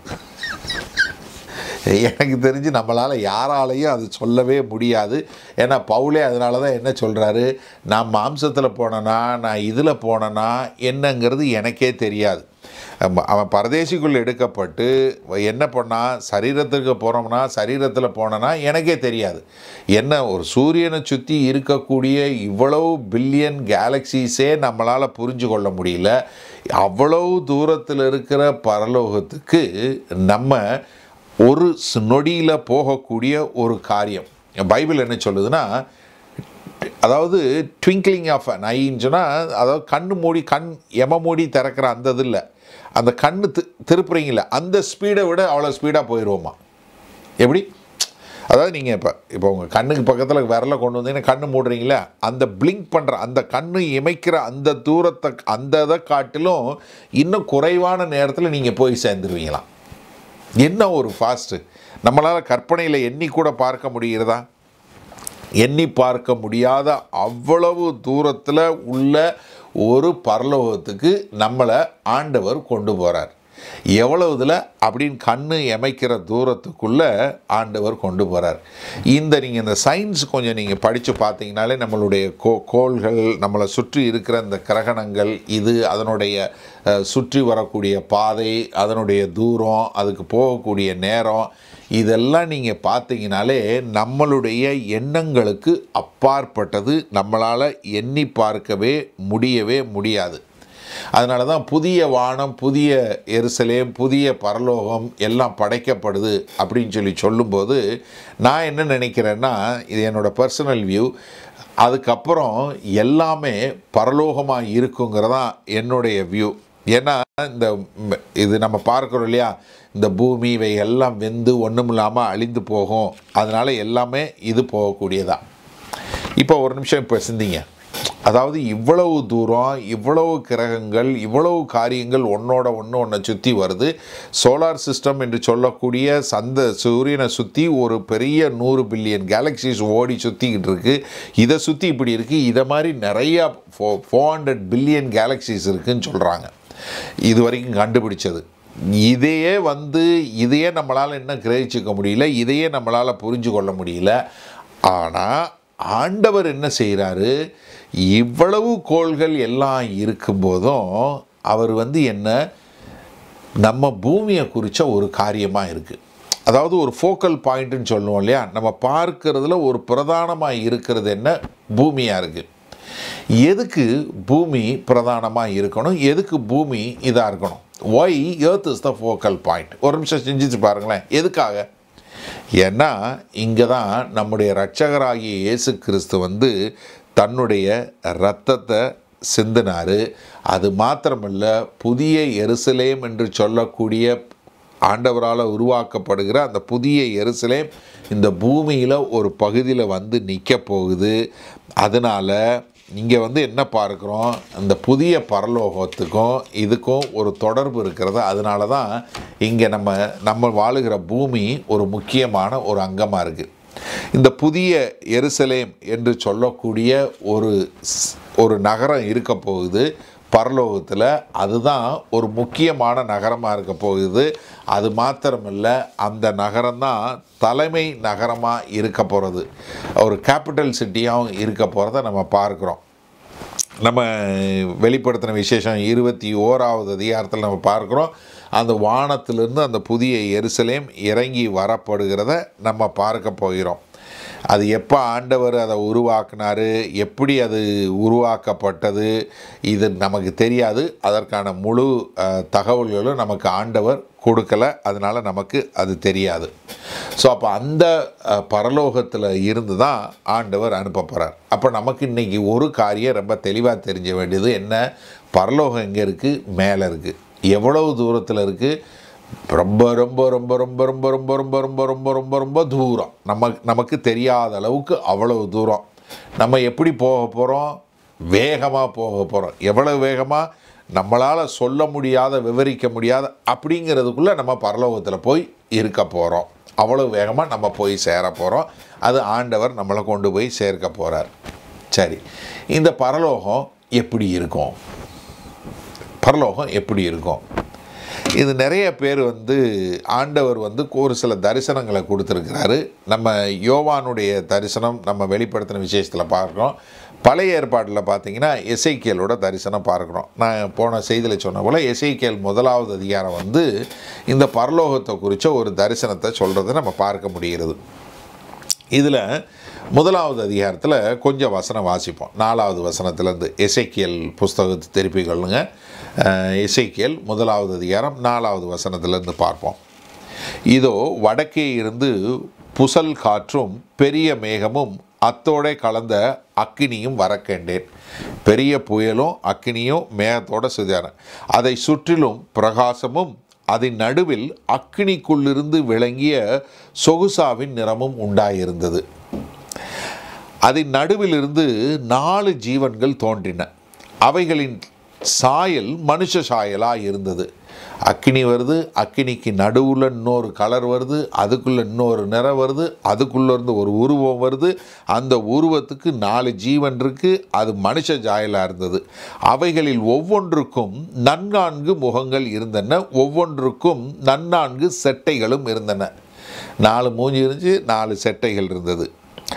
எனக்கு தெரிஞ்சு நம்மளால் யாராலையும் அது சொல்லவே முடியாது ஏன்னா பவுலே அதனால தான் என்ன சொல்கிறாரு நான் மாம்சத்தில் போனேனா நான் இதில் போனேனா என்னங்கிறது எனக்கே தெரியாது அவன் அவன் பரதேசிக்குள் எடுக்கப்பட்டு என்ன பண்ணால் சரீரத்துக்கு போனோம்னா சரீரத்தில் போனனா எனக்கே தெரியாது என்ன ஒரு சூரியனை சுற்றி இருக்கக்கூடிய இவ்வளவு பில்லியன் கேலக்சிஸே நம்மளால் புரிஞ்சு கொள்ள முடியல அவ்வளவு தூரத்தில் இருக்கிற பரலோகத்துக்கு நம்ம ஒரு ஸ் நொடியில் போகக்கூடிய ஒரு காரியம் பைபிள் என்ன சொல்லுதுன்னா அதாவது ட்விங்க்லிங் ஆஃப் அன் ஐன்னு சொன்னால் அதாவது கண்ணு மூடி கண் எம மூடி திறக்கிற அந்த இது இல்லை அந்த கண்ணு தி திருப்புறீங்கள அந்த ஸ்பீடை விட அவ்வளோ ஸ்பீடாக போயிடுவோமா எப்படி அதாவது நீங்கள் இப்போ இப்போ உங்கள் கண்ணுக்கு பக்கத்தில் விரலை கொண்டு வந்தீங்கன்னா கண்ணு மூடுறீங்களா அந்த பிளிங்க் பண்ணுற அந்த கண்ணு இமைக்கிற அந்த தூரத்தை அந்த இதை காட்டிலும் இன்னும் குறைவான நேரத்தில் நீங்கள் போய் சேர்ந்துருவீங்களாம் என்ன ஒரு ஃபாஸ்ட்டு நம்மளால் கற்பனையில் எண்ணி கூட பார்க்க முடிகிறதா எண்ணி பார்க்க முடியாத அவ்வளவு தூரத்தில் உள்ள ஒரு பரலோகத்துக்கு நம்மளை ஆண்டவர் கொண்டு போகிறார் எவ்வளவுதில் அப்படின்னு கண்ணு எமைக்கிற தூரத்துக்குள்ளே ஆண்டவர் கொண்டு போகிறார் இந்த நீங்கள் இந்த சயின்ஸ் கொஞ்சம் நீங்கள் படித்து பார்த்தீங்கனாலே நம்மளுடைய கோ கோள்கள் நம்மளை சுற்றி இருக்கிற இந்த கிரகணங்கள் இது அதனுடைய அஹ், சுற்றி வரக்கூடிய பாதை அதனுடைய தூரம் அதுக்கு போகக்கூடிய நேரம் இதெல்லாம் நீங்கள் பார்த்தீங்கனாலே நம்மளுடைய எண்ணங்களுக்கு அப்பாற்பட்டது நம்மளால் எண்ணி பார்க்கவே முடியவே முடியாது அதனால தான் புதிய வானம் புதிய எருசலேம் புதிய பரலோகம் எல்லாம் படைக்கப்படுது அப்படின்னு சொல்லி சொல்லும்போது நான் என்ன நினைக்கிறேன்னா இது என்னோட பர்சனல் வியூ அதுக்கப்புறம் எல்லாமே பரலோகமாக இருக்குங்கிறதான் என்னுடைய வியூ ஏன்னா இந்த ம், இது நம்ம பார்க்குறோம் இல்லையா இந்த பூமி இவை எல்லாம் வெந்து ஒன்றும் இல்லாமல் அழிந்து போகும் அதனால் எல்லாமே இது போகக்கூடியதா இப்போ ஒரு நிமிஷம் இப்போ சிந்திங்க அதாவது இவ்வளவு தூரம் இவ்வளவு கிரகங்கள் இவ்வளவு காரியங்கள் ஒன்றோட ஒன்று ஒன்றை சுற்றி வருது சோலார் சிஸ்டம் என்று சொல்லக்கூடிய சந்த சூரியனை சுற்றி ஒரு பெரிய நூறு பில்லியன் கேலக்சிஸ் ஓடி சுற்றிக்கிட்டு இருக்கு இதை சுற்றி இப்படி இருக்குது இதை மாதிரி நிறையா ஃபோ ஃபோர் ஹண்ட்ரட் பில்லியன் கேலக்சிஸ் இருக்குன்னு சொல்கிறாங்க இது வரைக்கும் கண்டுபிடிச்சது இதையே வந்து இதையே நம்மளால் இன்னும் கிரகிச்சிக்க முடியல இதையே நம்மளால் புரிஞ்சு கொள்ள முடியல ஆனால் ஆண்டவர் என்ன செய்கிறாரு இவ்வளவு கோள்கள் எல்லாம் இருக்கும்போதும் அவர் வந்து என்ன நம்ம பூமியை குறித்த ஒரு காரியமாக இருக்குது அதாவது ஒரு ஃபோக்கல் பாயிண்ட்டுன்னு சொல்லுவோம் இல்லையா நம்ம பார்க்கறதுல ஒரு பிரதானமாக இருக்கிறது என்ன பூமியாக இருக்குது எதுக்கு பூமி பிரதானமாக இருக்கணும் எதுக்கு பூமி இதாக இருக்கணும் why earth is the focal point ஒரு நிமிஷம் செஞ்சுட்டு பாருங்களேன் எதுக்காக ஏன்னா இங்கே தான் நம்முடைய இரட்சகராகிய இயேசு கிறிஸ்து வந்து தன்னுடைய இரத்தத்தை சிந்தினார் அது மாத்திரமல்ல புதிய எருசலேம் என்று சொல்லக்கூடிய ஆண்டவரால் உருவாக்கப்படுகிற அந்த புதிய எருசலேம் இந்த பூமியில் ஒரு பகுதியில் வந்து நிற்க போகுது அதனால் இங்கே வந்து என்ன பார்க்குறோம் அந்த புதிய பரலோகத்துக்கும் இதுக்கும் ஒரு தொடர்பு இருக்கிறது அதனால தான் இங்கே நம்ம நம்ம வாழுகிற பூமி ஒரு முக்கியமான ஒரு அங்கமாக இருக்குது இந்த புதிய எருசலேம் என்று சொல்லக்கூடிய ஒரு ஸ்- ஒரு நகரம் இருக்க போகுது பரலோகத்தில் அதுதான் ஒரு முக்கியமான நகரமாக இருக்க போகுது அது மாத்திரமில்ல அந்த நகரம்தான் தலைமை நகரமாக இருக்க போகிறது ஒரு கேபிட்டல் சிட்டியாகவும் இருக்க போகிறத நம்ம பார்க்குறோம் நம்ம வெளிப்படுத்தின விசேஷம் இருபத்தி ஓராவது அதிகாரத்தில் நம்ம பார்க்குறோம் அந்த வானத்திலிருந்து அந்த புதிய எருசலேம் இறங்கி வரப்படுகிறத நம்ம பார்க்க போகிறோம் அது எப்போ ஆண்டவர் அதை உருவாக்குனாரு எப்படி அது உருவாக்கப்பட்டது இது நமக்கு தெரியாது அதற்கான முழு அஹ், தகவல்களும் நமக்கு ஆண்டவர் கொடுக்கல அதனால் நமக்கு அது தெரியாது ஸோ அப்போ அந்த பரலோகத்தில் இருந்து தான் ஆண்டவர் அனுப்ப போகிறார் அப்போ நமக்கு இன்றைக்கி ஒரு காரியம் ரொம்ப தெளிவாக தெரிஞ்ச வேண்டியது என்ன பரலோகம் எங்கே இருக்குது மேலே இருக்குது எவ்வளவு தூரத்தில் இருக்குது ரொம்ப ரொம்ப ரொம்ப ரொம்ப ரொம்ப ரொம்ப ரொம்ப ரொம்ப ரொம்ப ரொம்ப ரொம்ப தூரம் நம்ம நமக்கு தெரியாத அளவுக்கு அவ்வளவு தூரம் நம்ம எப்படி போக போகிறோம் வேகமாக போக போகிறோம் எவ்வளவு வேகமாக நம்மளால் சொல்ல முடியாத விவரிக்க முடியாத அப்படிங்கிறதுக்குள்ளே நம்ம பரலோகத்தில் போய் இருக்க போகிறோம் அவ்வளவு வேகமாக நம்ம போய் சேர போகிறோம் அது ஆண்டவர் நம்மளை கொண்டு போய் சேர்க்க போகிறார் சரி இந்த பரலோகம் எப்படி இருக்கும் பரலோகம் எப்படி இருக்கும் இது நிறைய பேர் வந்து ஆண்டவர் வந்து ஒரு சில தரிசனங்களை கொடுத்துருக்கிறாரு நம்ம யோவானுடைய தரிசனம் நம்ம வெளிப்படுத்தின விசேஷத்தில் பார்க்குறோம் பழைய ஏற்பாட்டில் பார்த்தீங்கன்னா எசைக்கியலோட தரிசனம் பார்க்குறோம் நான் போன செய்தியில் சொன்ன போல் எசைக்கியல் முதலாவது அதிகாரம் வந்து இந்த பரலோகத்தை குறித்த ஒரு தரிசனத்தை சொல்கிறத நம்ம பார்க்க முடிகிறது இதில் முதலாவது அதிகாரத்தில் கொஞ்சம் வசனம் வாசிப்போம் நாலாவது வசனத்திலேருந்து எசைக்கியல் புஸ்தகத்தை திருப்பி கொள்ளுங்க அஹ், எசேக்கியேல் முதலாவது அதிகாரம் நாலாவது வசனத்திலேருந்து பார்ப்போம் இதோ வடக்கே இருந்து புசல் காற்றும் பெரிய மேகமும் அத்தோடே கலந்த அக்கினியும் வர கண்டேன் பெரிய புயலும் அக்கினியும் மேகத்தோட சுதார அதை சுற்றிலும் பிரகாசமும் அதன் நடுவில் அக்கினிக்குள்ளிருந்து விளங்கிய சொகுசாவின் நிறமும் உண்டாயிருந்தது அதன் நடுவிலிருந்து நாலு ஜீவன்கள் தோன்றின அவைகளின் சாயல் மனுஷ சாயலாக இருந்தது அக்கினி வருது அக்கினிக்கு நடுவில் இன்னொரு கலர் வருது அதுக்குள்ளே இன்னொரு நிறம் வருது அதுக்குள்ளே இருந்து ஒரு உருவம் வருது அந்த உருவத்துக்கு நாலு ஜீவன் இருக்குது அது மனுஷ சாயலாக இருந்தது அவைகளில் ஒவ்வொன்றுக்கும் நன்நான்கு முகங்கள் இருந்தன ஒவ்வொன்றுக்கும் நன்னான்கு செட்டைகளும் இருந்தன நாலு மூஞ்சி இருந்துச்சு நாலு செட்டைகள் இருந்தது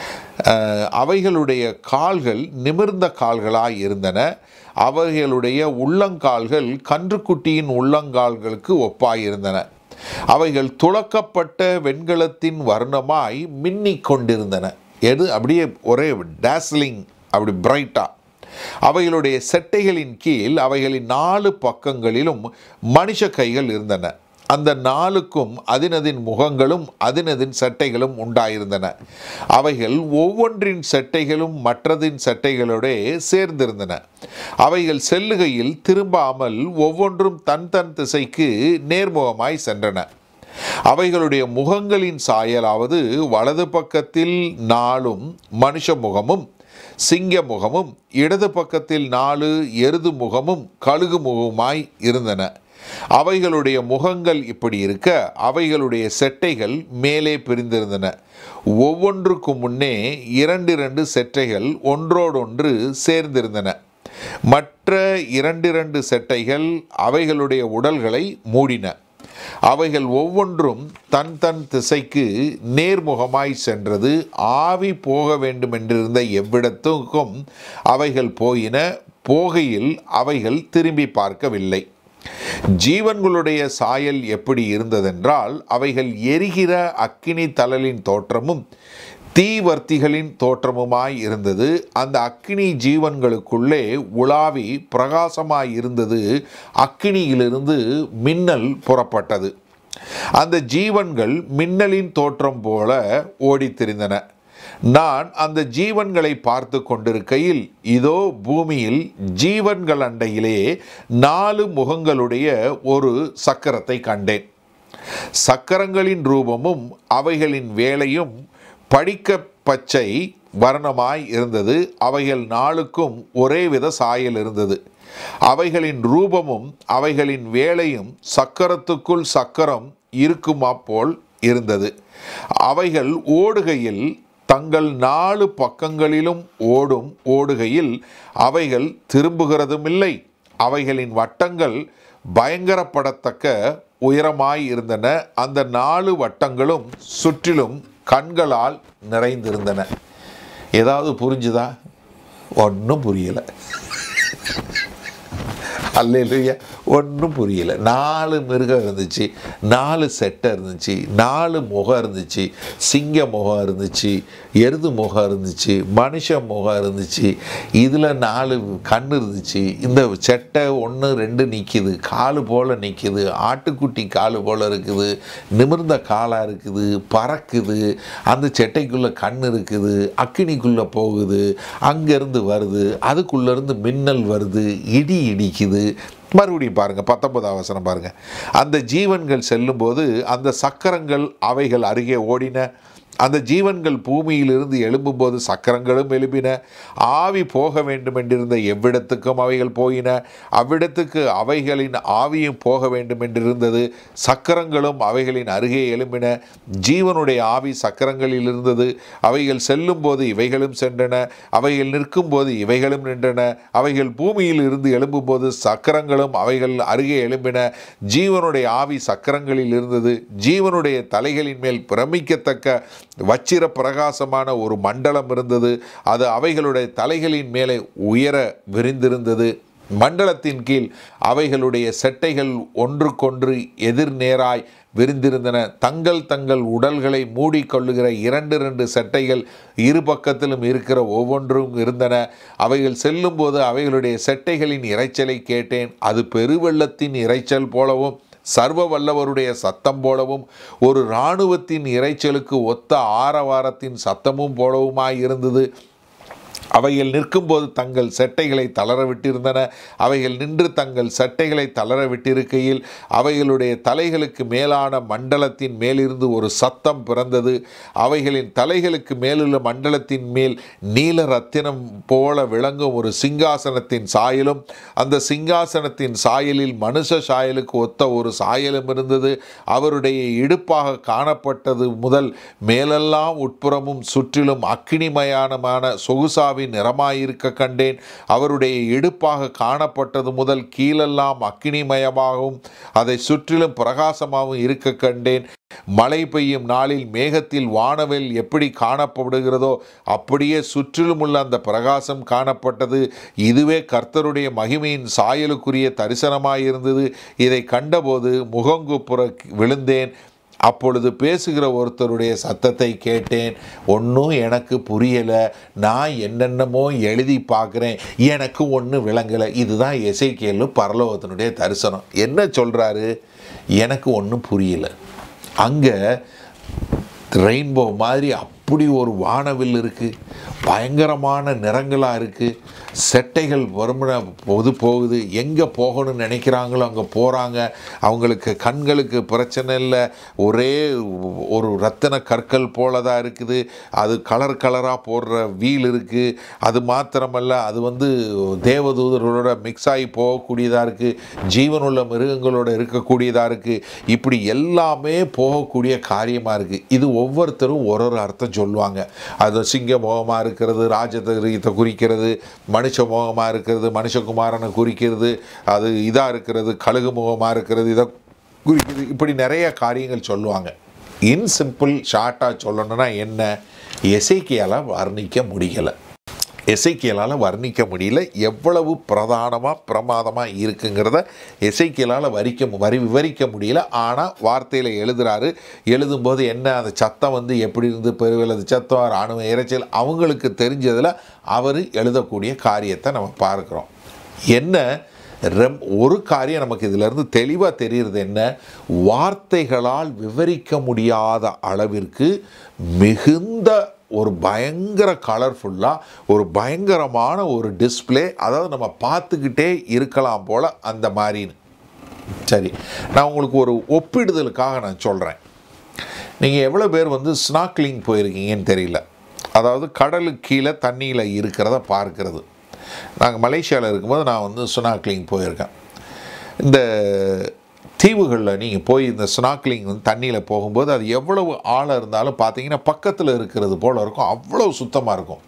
அஹ், அவைகளுடைய கால்கள் நிமிர்ந்த கால்களாய் இருந்தன அவைகளுடைய உள்ளங்கால்கள் கன்றுக்குட்டியின் உள்ளங்கால்களுக்கு ஒப்பாயிருந்தன அவைகள் துளக்கப்பட்ட வெண்கலத்தின் வர்ணமாய் மின்னிக் கொண்டிருந்தன எது அப்படியே ஒரே டேஸ்லிங் அப்படி பிரைட்டாக அவைகளுடைய செட்டைகளின் கீழ் அவைகளின் நாலு பக்கங்களிலும் மனுஷ கைகள் இருந்தன அந்த நாளுக்கும் அதினதின் முகங்களும் அதினதின் சட்டைகளும் உண்டாயிருந்தன அவைகள் ஒவ்வொன்றின் சட்டைகளும் மற்றதின் சட்டைகளோடே சேர்ந்திருந்தன அவைகள் செல்லுகையில் திரும்பாமல் ஒவ்வொன்றும் தன் தன் திசைக்கு நேர்முகமாய் சென்றன அவைகளுடைய முகங்களின் சாயலாவது வலது பக்கத்தில் நாலும் மனுஷ முகமும் சிங்க முகமும் இடது பக்கத்தில் நாலு எருது முகமும் கழுகு முகமாய் இருந்தன அவைகளுடைய முகங்கள் இப்படி இருக்க அவைகளுடைய செட்டைகள் மேலே பிரிந்திருந்தன ஒவ்வொன்றுக்கும் முன்னே இரண்டு இரண்டு செட்டைகள் ஒன்றோடொன்று சேர்ந்திருந்தன மற்ற இரண்டிரண்டு செட்டைகள் அவைகளுடைய உடல்களை மூடின அவைகள் ஒவ்வொன்றும் தன் தன் திசைக்கு நேர்முகமாய் சென்றது ஆவி போக வேண்டுமென்றிருந்த எவ்விடத்துக்கும் அவைகள் போயின போகையில் அவைகள் திரும்பி பார்க்கவில்லை ஜீவன்களுடைய சாயல் எப்படி இருந்ததென்றால் அவைகள் எரிகிற அக்கினி தழலின் தோற்றமும் தீவர்த்திகளின் தோற்றமுமாய் இருந்தது அந்த அக்கினி ஜீவன்களுக்குள்ளே உலாவி பிரகாசமாய் இருந்தது அக்கினியிலிருந்து மின்னல் புறப்பட்டது அந்த ஜீவன்கள் மின்னலின் தோற்றம் போல ஓடித் திரிந்தன நான் அந்த ஜீவன்களை பார்த்து கொண்டிருக்கையில் இதோ பூமியில் ஜீவன்கள் அண்டையிலே நாலு முகங்களுடைய ஒரு சக்கரத்தை கண்டேன் சக்கரங்களின் ரூபமும் அவைகளின் வேலையும் படிக்க பச்சை வர்ணமாய் இருந்தது அவைகள் நாளுக்கும் ஒரே வித சாயல் இருந்தது அவைகளின் ரூபமும் அவைகளின் வேலையும் சக்கரத்துக்குள் சக்கரம் இருக்குமா போல் இருந்தது அவைகள் ஓடுகையில் தங்கள் நாலு பக்கங்களிலும் ஓடும் ஓடுகையில் அவைகள் திரும்புகிறதுமில்லை அவைகளின் வட்டங்கள் பயங்கரப்படத்தக்க உயரமாய் இருந்தன அந்த நாலு வட்டங்களும் சுற்றிலும் கண்களால் நிறைந்திருந்தன ஏதாவது புரிஞ்சுதா ஒன்றும் புரியலை அல்லையா ஒன்றும் புரியல நாலு மிருகம் இருந்துச்சு நாலு செட்டை இருந்துச்சு நாலு முகம் இருந்துச்சு சிங்க முகம் இருந்துச்சு எருது முகம் இருந்துச்சு மனுஷ முகம் இருந்துச்சு இதில் நாலு கண் இருந்துச்சு இந்த செட்டை ஒன்று ரெண்டு நிற்கிது காலு போல் நிற்கிது ஆட்டுக்குட்டி காலு போல் இருக்குது நிமிர்ந்த காலாக இருக்குது பறக்குது அந்த செட்டைக்குள்ளே கண் இருக்குது அக்கினிக்குள்ளே போகுது அங்கேருந்து வருது அதுக்குள்ளேருந்து மின்னல் வருது இடி இடிக்குது மறுபடியும் பாருங்க பத்தொன்பதாம் வசனம் பாருங்க அந்த ஜீவன்கள் செல்லும்போது அந்த சக்கரங்கள் அவைகள் அருகே ஓடின அந்த ஜீவன்கள் பூமியிலிருந்து எழும்பும்போது சக்கரங்களும் எழுப்பின ஆவி போக வேண்டும் என்றிருந்த எவ்விடத்துக்கும் அவைகள் போயின அவ்விடத்துக்கு அவைகளின் ஆவியும் போக வேண்டும் என்றிருந்தது சக்கரங்களும் அவைகளின் அருகே எழும்பின ஜீவனுடைய ஆவி சக்கரங்களில் இருந்தது அவைகள் செல்லும்போது இவைகளும் சென்றன அவைகள் நிற்கும்போது இவைகளும் நின்றன அவைகள் பூமியில் இருந்து எழும்பும்போது சக்கரங்களும் அவைகள் அருகே எழும்பின ஜீவனுடைய ஆவி சக்கரங்களில் இருந்தது ஜீவனுடைய தலைகளின் மேல் பிரமிக்கத்தக்க வச்சிர பிரகாசமான ஒரு மண்டலம் இருந்தது அது அவைகளுடைய தலைகளின் மேலே உயர விரிந்திருந்தது மண்டலத்தின் கீழ் அவைகளுடைய செட்டைகள் ஒன்றுக்கொன்று எதிர்நேராய் விரிந்திருந்தன தங்கள் தங்கள் உடல்களை மூடிக்கொள்ளுகிற இரண்டு இரண்டு செட்டைகள் இரு பக்கத்திலும் இருக்கிற ஒவ்வொன்றும் இருந்தன அவைகள் செல்லும்போது அவைகளுடைய செட்டைகளின் இரைச்சலை கேட்டேன் அது பெருவெள்ளத்தின் இரைச்சல் போலவும் சர்வ வல்லவருடைய சத்தம் போலவும் ஒரு இராணுவத்தின் இரைச்சலுக்கு ஒத்த ஆரவாரத்தின் சத்தமும் போலவுமாய் இருந்தது அவைகள் நிற்கும்போது தங்கள் செட்டைகளை தளர விட்டிருந்தன அவைகள் நின்று தங்கள் சட்டைகளை தளர விட்டிருக்கையில் அவைகளுடைய தலைகளுக்கு மேலான மண்டலத்தின் மேலிருந்து ஒரு சத்தம் பிறந்தது அவைகளின் தலைகளுக்கு மேலுள்ள மண்டலத்தின் மேல் நீல ரத்தினம் போல விளங்கும் ஒரு சிங்காசனத்தின் சாயலும் அந்த சிங்காசனத்தின் சாயலில் மனுஷ சாயலுக்கு ஒத்த ஒரு சாயலும் இருந்தது அவருடைய இடுப்பாக காணப்பட்டது முதல் மேலெல்லாம் உட்புறமும் சுற்றிலும் அக்கினிமயானமான சொகுசாவின் நிறமாயிருக்க கண்டேன் அவருடைய இடுப்பாக காணப்பட்டது முதல் கீழெல்லாம் அக்கினிமயமாகவும் அதை சுற்றிலும் பிரகாசமாகவும் இருக்க கண்டேன் மழை பெய்யும் நாளில் மேகத்தில் வானவில் எப்படி காணப்படுகிறதோ அப்படியே சுற்றிலும் உள்ள அந்த பிரகாசம் காணப்பட்டது இதுவே கர்த்தருடைய மகிமையின் சாயலுக்குரிய தரிசனமாயிருந்தது இதை கண்டபோது முகங்குப்புற விழுந்தேன் அப்பொழுது பேசுகிற ஒருத்தருடைய சத்தத்தை கேட்டேன் ஒன்றும் எனக்கு புரியலை நான் என்னென்னமோ எழுதி பார்க்குறேன் எனக்கு ஒன்றும் விளங்கலை இதுதான் எசைக்கேலு பரலோகத்தினுடைய தரிசனம் என்ன சொல்கிறாரு எனக்கு ஒன்றும் புரியல அங்கே ரெயின்போ மாதிரி அப்படி ஒரு வானவில் இருக்குது பயங்கரமான நிறங்களாக இருக்குது செட்டைகள் வருமுன பொது போகுது எங்கே போகணும்னு நினைக்கிறாங்களோ அங்கே போகிறாங்க அவங்களுக்கு கண்களுக்கு பிரச்சனை இல்லை ஒரே ஒரு ரத்தின கற்கள் போல தான் இருக்குது அது கலர் கலராக போடுற வீல் இருக்குது அது மாத்திரமல்ல அது வந்து தேவதூதர்களோட மிக்ஸ் ஆகி போகக்கூடியதாக இருக்குது ஜீவனுள்ள மிருகங்களோட இருக்கக்கூடியதாக இருக்குது இப்படி எல்லாமே போகக்கூடிய காரியமாக இருக்குது இது ஒவ்வொருத்தரும் ஒரு ஒரு அர்த்தம் சொல்லுவாங்க அது சிங்க முகமாக இருக்கிறது ராஜதரீத்தை குறிக்கிறது மனுஷ முகமாக இருக்கிறது மனுஷகுமாரனை குறிக்கிறது அது இதாக இருக்கிறது கழுகு முகமாக இருக்கிறது இதை குறிக்கிறது இப்படி நிறைய காரியங்கள் சொல்லுவாங்க இன் சிம்பிள் ஷார்ட்டாக சொல்லணும்னா என்ன எசைக்கியால் வர்ணிக்க முடியலை எசைக்கியலால் வர்ணிக்க முடியல எவ்வளவு பிரதானமாக பிரமாதமாக இருக்குங்கிறத எசைக்கியலால் வரிக்க வரி விவரிக்க முடியல ஆனால் வார்த்தையில் எழுதுகிறாரு எழுதும்போது என்ன அந்த சத்தம் வந்து எப்படி இருந்து பெருவிலது சத்தம் இராணுவ இறைச்சல் அவங்களுக்கு தெரிஞ்சதில் அவர் எழுதக்கூடிய காரியத்தை நம்ம பார்க்குறோம் என்ன ரெம் ஒரு காரியம் நமக்கு இதிலிருந்து தெளிவாக தெரிகிறது என்ன வார்த்தைகளால் விவரிக்க முடியாத அளவிற்கு மிகுந்த ஒரு பயங்கர கலர்ஃபுல்லாக ஒரு பயங்கரமான ஒரு டிஸ்ப்ளே அதாவது நம்ம பார்த்துக்கிட்டே இருக்கலாம் போல் அந்த மாதிரின்னு சரி நான் உங்களுக்கு ஒரு ஒப்பிடுதலுக்காக நான் சொல்கிறேன் நீங்கள் எவ்வளோ பேர் வந்து ஸ்னாக்லிங் போயிருக்கீங்கன்னு தெரியல அதாவது கடலுக்கு கீழே தண்ணியில் இருக்கிறத பார்க்கிறது நாங்கள் மலேசியாவில் இருக்கும்போது நான் வந்து ஸ்னாக்லிங் போயிருக்கேன் இந்த தீவுகளில் நீங்கள் போய் இந்த ஸ்னாக்லிங் வந்து தண்ணியில் போகும்போது அது எவ்வளவு ஆழம் இருந்தாலும் பார்த்தீங்கன்னா பக்கத்தில் இருக்கிறது போல் இருக்கும் அவ்வளோ சுத்தமாக இருக்கும்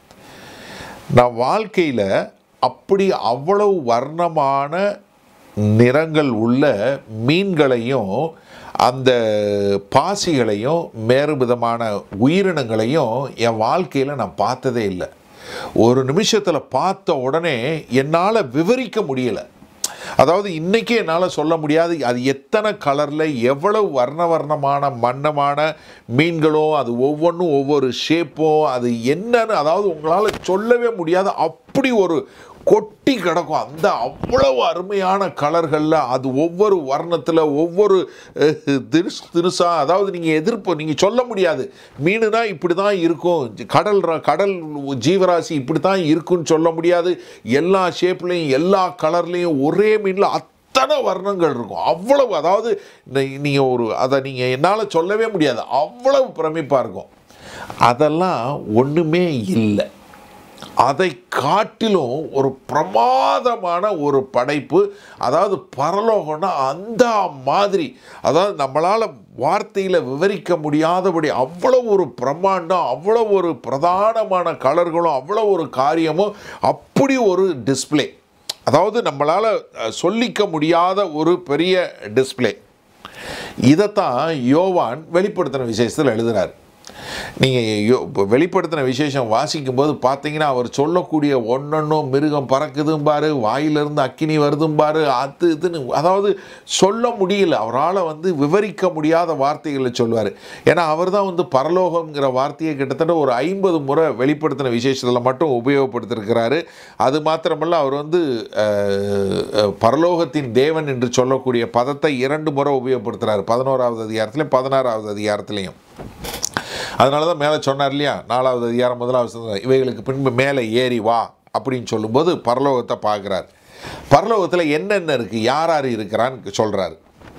நான் வாழ்க்கையில் அப்படி அவ்வளவு வர்ணமான நிறங்கள் உள்ள மீன்களையும் அந்த பாசிகளையும் வேறு விதமான உயிரினங்களையும் என் வாழ்க்கையில் நான் பார்த்ததே இல்லை ஒரு நிமிஷத்தில் பார்த்த உடனே என்னால் விவரிக்க முடியலை அதாவது இன்றைக்கி என்னால் சொல்ல முடியாது அது எத்தனை கலரில் எவ்வளவு வர்ண வர்ணமான வண்ணமான மீன்களும் அது ஒவ்வொன்றும் ஒவ்வொரு ஷேப்பும் அது என்னன்னு அதாவது உங்களால் சொல்லவே முடியாது அப்படி ஒரு கொட்டி கிடக்கும் அந்த அவ்வளவு அருமையான கலர்களில் அது ஒவ்வொரு வர்ணத்தில் ஒவ்வொரு அஹ், தினுசு தினுசாக அதாவது நீங்கள் எதிர்ப்பு நீங்கள் சொல்ல முடியாது மீனுனா இப்படி தான் இருக்கும் கடல் ர- கடல் ஜீவராசி இப்படி தான் இருக்குன்னு சொல்ல முடியாது எல்லா ஷேப்லேயும் எல்லா கலர்லேயும் ஒரே மீனில் அத்தனை வர்ணங்கள் இருக்கும் அவ்வளவு அதாவது நீங்கள் ஒரு அதை நீங்கள் என்னால் சொல்லவே முடியாது அவ்வளவு பிரமிப்பாக இருக்கும் அதெல்லாம் ஒன்றுமே இல்லை அதை காட்டிலும் ஒரு பிரமாதமான ஒரு படைப்பு அதாவது பரலோகம்னா அந்த மாதிரி அதாவது நம்மளால் வார்த்தையில் விவரிக்க முடியாதபடி அவ்வளோ ஒரு பிரம்மாண்டம் அவ்வளோ ஒரு பிரதானமான கலர்களும் அவ்வளோ ஒரு காரியமும் அப்படி ஒரு டிஸ்ப்ளே அதாவது நம்மளால் அஹ், சொல்லிக்க முடியாத ஒரு பெரிய டிஸ்ப்ளே இதைத்தான் யோவான் வெளிப்படுத்தின விசேஷத்தில் எழுதுறார் நீங்கள் யோ இப்போ வெளிப்படுத்தின விசேஷம் வாசிக்கும்போது பார்த்தீங்கன்னா அவர் சொல்லக்கூடிய ஒன்றொன்றும் மிருகம் பறக்குதும் பாரு வாயிலிருந்து அக்கினி வருதும் பாரு அது இதுன்னு அதாவது சொல்ல முடியல அவரால் வந்து விவரிக்க முடியாத வார்த்தைகளை சொல்வார் ஏன்னா அவர் தான் வந்து பரலோகம்ங்கிற வார்த்தையை கிட்டத்தட்ட ஒரு ஐம்பது முறை வெளிப்படுத்தின விசேஷத்தில் மட்டும் உபயோகப்படுத்திருக்கிறாரு அது மாத்திரமல்ல அவர் வந்து அஹ், அஹ், பரலோகத்தின் தேவன் என்று சொல்லக்கூடிய பதத்தை இரண்டு முறை உபயோகப்படுத்துகிறார் பதினோராவது அதிகாரத்திலையும் பதினாறாவது அதிகாரத்திலையும் அதனால தான் மேலே சொன்னார் இல்லையா நாலாவது அதிகாரம் முதலாவது வசனம், இவைகளுக்கு பின்பு மேலே ஏறி வா அப்படின்னு சொல்லும்போது பரலோகத்தை பார்க்குறார் பரலோகத்தில் என்னென்ன இருக்குது யார் யார் இருக்கிறான்னு சொல்கிறாரு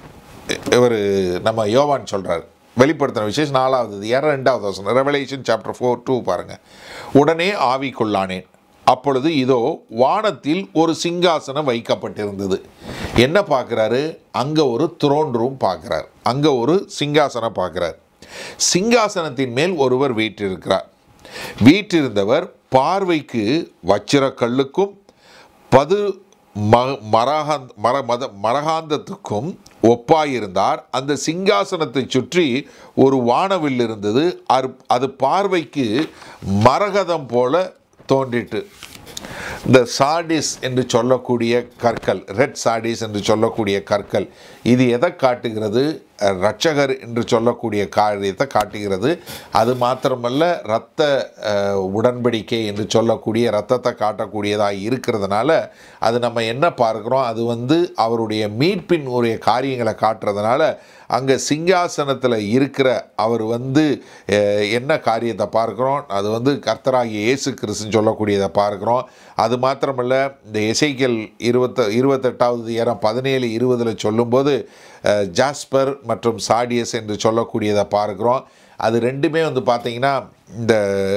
இவர் நம்ம யோவான் சொல்கிறார் வெளிப்படுத்தின விசேஷம் நாலாவது அதிகாரம் ரெண்டாவது வசனம் ரெவலேஷன் சாப்டர் ஃபோர் டூ பாருங்கள் உடனே ஆவிக்குள்ளானேன் அப்பொழுது இதோ வானத்தில் ஒரு சிங்காசனம் வைக்கப்பட்டிருந்தது என்ன பார்க்குறாரு அங்கே ஒரு த்ரோன் ரூம் பார்க்குறார் அங்கே ஒரு சிங்காசனம் பார்க்குறார் சிங்காசனத்தின் மேல் ஒருவர் வீற்றிருக்கிறார் வீற்றிருந்தவர் பார்வைக்கு வச்சிரக்கல்லுக்கும் பது ம மரகாந்த் மர மத மரகாந்தத்துக்கும் ஒப்பாயிருந்தார் அந்த சிங்காசனத்தை சுற்றி ஒரு வானவில் இருந்தது அரு- அது பார்வைக்கு மரகதம் போல தோன்றிட்டு இந்த சாடிஸ் என்று சொல்லக்கூடிய கற்கள் ரெட் சாடிஸ் என்று சொல்லக்கூடிய கற்கள் இது எதை காட்டுகிறது அஹ், ரட்சகர் என்று சொல்லக்கூடிய காரியத்தை காட்டுகிறது அது மாத்திரமல்ல இரத்த அஹ், உடன்படிக்கை என்று சொல்லக்கூடிய இரத்தத்தை காட்டக்கூடியதாக இருக்கிறதுனால அது நம்ம என்ன பார்க்குறோம் அது வந்து அவருடைய மீட்பின் உரிய காரியங்களை காட்டுறதுனால அங்கே சிங்காசனத்தில் இருக்கிற அவர் வந்து அஹ், என்ன காரியத்தை பார்க்குறோம் அது வந்து கர்த்தராகிய இயேசு கிறிஸ்துன்னு சொல்லக்கூடியதை பார்க்குறோம் அது மாத்திரமல்ல இந்த எசைக்கல் இருபத்த இருபத்தெட்டாவது ஏறம் பதினேழு இருபதில் சொல்லும்போது அஹ், ஜாஸ்பர் மற்றும் சாடியஸ் என்று சொல்லக்கூடியதை பார்க்குறோம் அது ரெண்டுமே வந்து பார்த்தீங்கன்னா இந்த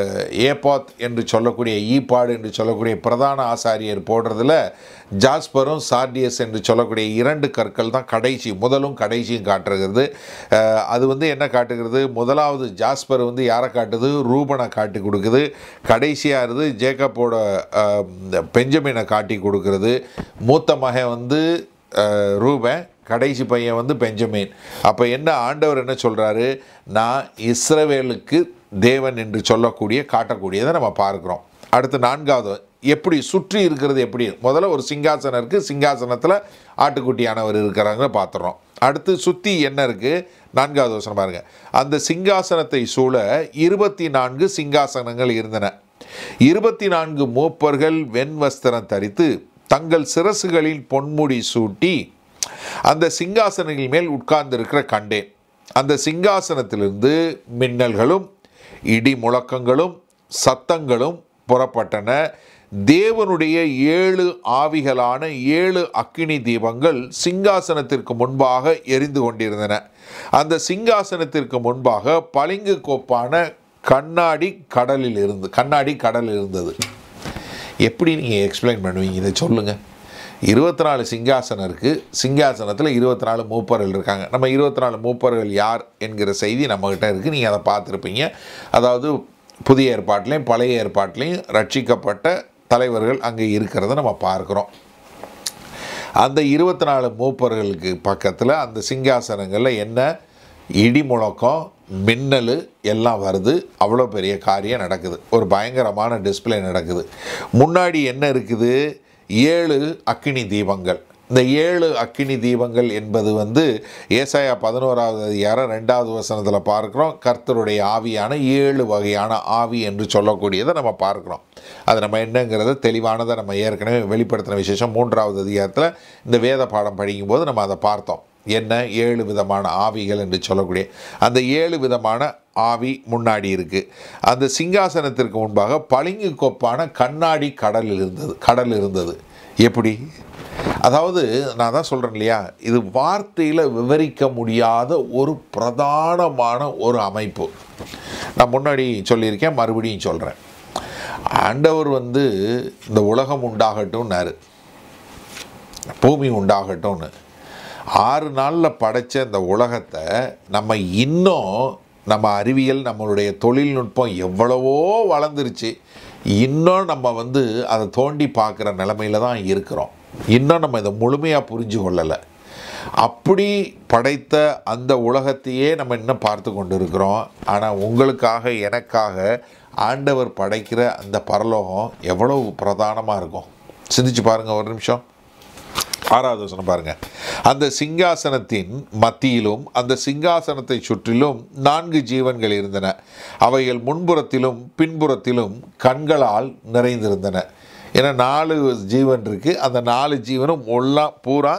ஏபாத் என்று சொல்லக்கூடிய ஈபாடு என்று சொல்லக்கூடிய பிரதான ஆசாரியர் போடுறதுல ஜாஸ்பரும் சார்டியஸ் என்று சொல்லக்கூடிய இரண்டு கற்கள் தான் கடைசி முதலும் கடைசியும் காட்டுகிறது அஹ், அது வந்து என்ன காட்டுகிறது முதலாவது ஜாஸ்பர் வந்து யாரை காட்டுது ரூபனை காட்டி கொடுக்குது கடைசியாக இருந்து ஜேக்கப்போட அஹ், இந்த பெஞ்சமினை காட்டி கொடுக்கிறது மூத்த மகன் வந்து அஹ், ரூபன் கடைசி பையன் வந்து பெஞ்சமின் அப்போ என்ன ஆண்டவர் என்ன சொல்கிறாரு நான் இஸ்ரவேலுக்கு தேவன் என்று சொல்லக்கூடிய காட்டக்கூடியதை நம்ம பார்க்குறோம் அடுத்து நான்காவது எப்படி சுற்றி இருக்கிறது எப்படி முதல்ல ஒரு சிங்காசனம் இருக்குது சிங்காசனத்தில் ஆட்டுக்குட்டியானவர் இருக்கிறாங்க பார்த்துறோம் அடுத்து சுற்றி என்ன இருக்குது நான்காவது வசனம் பாருங்க அந்த சிங்காசனத்தை சூழ இருபத்தி நான்கு சிங்காசனங்கள் இருந்தன இருபத்தி நான்கு மூப்பர்கள் வெண் வஸ்திரம் தரித்து தங்கள் சிரசுகளில் பொன்முடி சூட்டி அந்த சிங்காசனங்கள் மேல் உட்கார்ந்திருக்கிற கண்டேன் அந்த சிங்காசனத்திலிருந்து மின்னல்களும் இடி முழக்கங்களும் சத்தங்களும் புறப்பட்டன தேவனுடைய ஏழு ஆவிகளான ஏழு அக்கினி தீபங்கள் சிங்காசனத்திற்கு முன்பாக எரிந்து கொண்டிருந்தன அந்த சிங்காசனத்திற்கு முன்பாக பளிங்கு கோப்பான கண்ணாடி கடலில் இருந்து கண்ணாடி கடல் இருந்தது எப்படி நீங்கள் எக்ஸ்பிளைன் பண்ணுவீங்க இதை சொல்லுங்கள் இருபத்தி நாலு சிங்காசனம் இருக்குது சிங்காசனத்தில் இருபத்தி நாலு மூப்பர்கள் இருக்காங்க நம்ம இருபத்தி நாலு மூப்பர்கள் யார் என்கிற செய்தி நம்மக்கிட்ட இருக்குது நீங்கள் அதை பார்த்துருப்பீங்க அதாவது புதிய ஏற்பாட்டிலையும் பழைய ஏற்பாட்டிலையும் ரட்சிக்கப்பட்ட தலைவர்கள் அங்கே இருக்கிறத நம்ம பார்க்குறோம் அந்த இருபத்தி நாலு மூப்பர்களுக்கு பக்கத்தில் அந்த சிங்காசனங்களில் என்ன இடி முழக்கம் மின்னல் எல்லாம் வருது அவ்வளோ பெரிய காரியம் நடக்குது ஒரு பயங்கரமான டிஸ்ப்ளே நடக்குது முன்னாடி என்ன இருக்குது ஏழு அக்கினி தீபங்கள் இந்த ஏழு அக்கினி தீபங்கள் என்பது வந்து ஏசாயா பதினோராவது அதிகாரம் ரெண்டாவது வசனத்தில் பார்க்குறோம் கர்த்தருடைய ஆவியான ஏழு வகையான ஆவி என்று சொல்லக்கூடியதை நம்ம பார்க்குறோம் அது நம்ம என்னங்கிறத தெளிவானதை நம்ம ஏற்கனவே வெளிப்படுத்தின விசேஷம் மூன்றாவது அதிகாரத்தில் இந்த வேத பாடம் படிக்கும்போது நம்ம அதை பார்த்தோம் என்ன ஏழு விதமான ஆவிகள் என்று சொல்லக்கூடிய அந்த ஏழு விதமான ஆவி முன்னாடி இருக்குது அந்த சிங்காசனத்திற்கு முன்பாக பளிங்கு கொப்பான கண்ணாடி கடல் இருந்தது கடல் இருந்தது எப்படி அதாவது நான் தான் சொல்கிறேன் இல்லையா இது வார்த்தையில் விவரிக்க முடியாத ஒரு பிரதானமான ஒரு அமைப்பு நான் முன்னாடி சொல்லியிருக்கேன் மறுபடியும் சொல்கிறேன் ஆண்டவர் வந்து இந்த உலகம் உண்டாகட்டும்னாரு பூமி உண்டாகட்டும்னு ஆறு நாளில் படைச்ச இந்த உலகத்தை நம்ம இன்னும் நம்ம அறிவியல் நம்மளுடைய தொழில்நுட்பம் எவ்வளவோ வளர்ந்துருச்சு இன்னும் நம்ம வந்து அதை தோண்டி பார்க்குற நிலமையில தான் இருக்கிறோம் இன்னும் நம்ம இதை முழுமையாக புரிஞ்சு கொள்ளலை அப்படி படைத்த அந்த உலகத்தையே நம்ம இன்னும் பார்த்து கொண்டு இருக்கிறோம் ஆனால் உங்களுக்காக எனக்காக ஆண்டவர் படைக்கிற அந்த பரலோகம் எவ்வளவு பிரதானமாக இருக்கும் சிந்திச்சு பாருங்கள் ஒரு நிமிஷம் ஆறாவது வசனம் பாருங்க அந்த சிங்காசனத்தின் மத்தியிலும் அந்த சிங்காசனத்தை சுற்றிலும் நான்கு ஜீவன்கள் இருந்தன அவைகள் முன்புறத்திலும் பின்புறத்திலும் கண்களால் நிறைந்திருந்தன ஏன்னா நாலு ஜீவன் இருக்குது அந்த நாலு ஜீவனும் எல்லாம் பூரா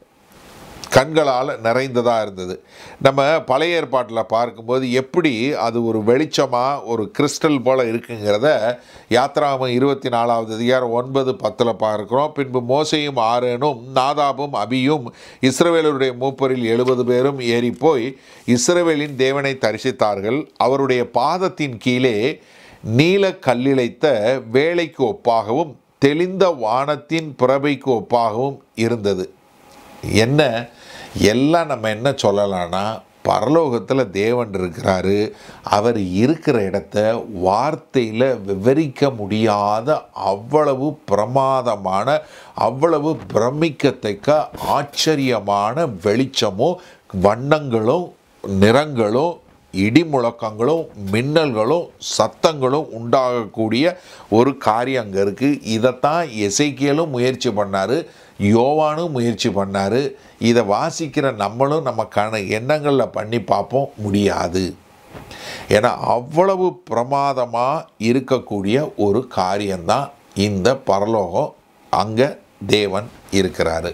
கண்களால் நிறைந்ததாக இருந்தது நம்ம பழைய ஏற்பாட்டில் பார்க்கும்போது எப்படி அது ஒரு வெளிச்சமாக ஒரு கிறிஸ்டல் போல் இருக்குங்கிறத யாத்ராமம் இருபத்தி நாலாவது அதிகாரம் ஒன்பது பத்தில் பார்க்குறோம் பின்பு மோசையும் ஆரேனும் நாதாபும் அபியும் இஸ்ரவேலருடைய மூப்பரில் எழுபது பேரும் ஏறி போய் இஸ்ரவேலின் தேவனை தரிசித்தார்கள் அவருடைய பாதத்தின் கீழே நீல கல்லிழைத்த வேலைக்கு ஒப்பாகவும் தெளிந்த வானத்தின் புறவைக்கு ஒப்பாகவும் இருந்தது என்ன எல்லாம் நம்ம என்ன சொல்லலாம்னா பரலோகத்தில் தேவன் இருக்கிறாரு அவர் இருக்கிற இடத்த வார்த்தையில் விவரிக்க முடியாத அவ்வளவு பிரமாதமான அவ்வளவு பிரமிக்கத்தக்க ஆச்சரியமான வெளிச்சமும் வண்ணங்களும் நிறங்களும் இடி முழக்கங்களும் மின்னல்களும் சத்தங்களும் உண்டாகக்கூடிய ஒரு காரியம் அங்கே இருக்குது இதைத்தான் எசைக்கியலும் முயற்சி பண்ணார் யோவானும் முயற்சி பண்ணார் இதை வாசிக்கிற நம்மளும் நம்ம கண எண்ணங்களில் பண்ணி பார்ப்போம் முடியாது ஏன்னா அவ்வளவு பிரமாதமாக இருக்கக்கூடிய ஒரு காரியம்தான் இந்த பரலோகம் அங்கே தேவன் இருக்கிறாரு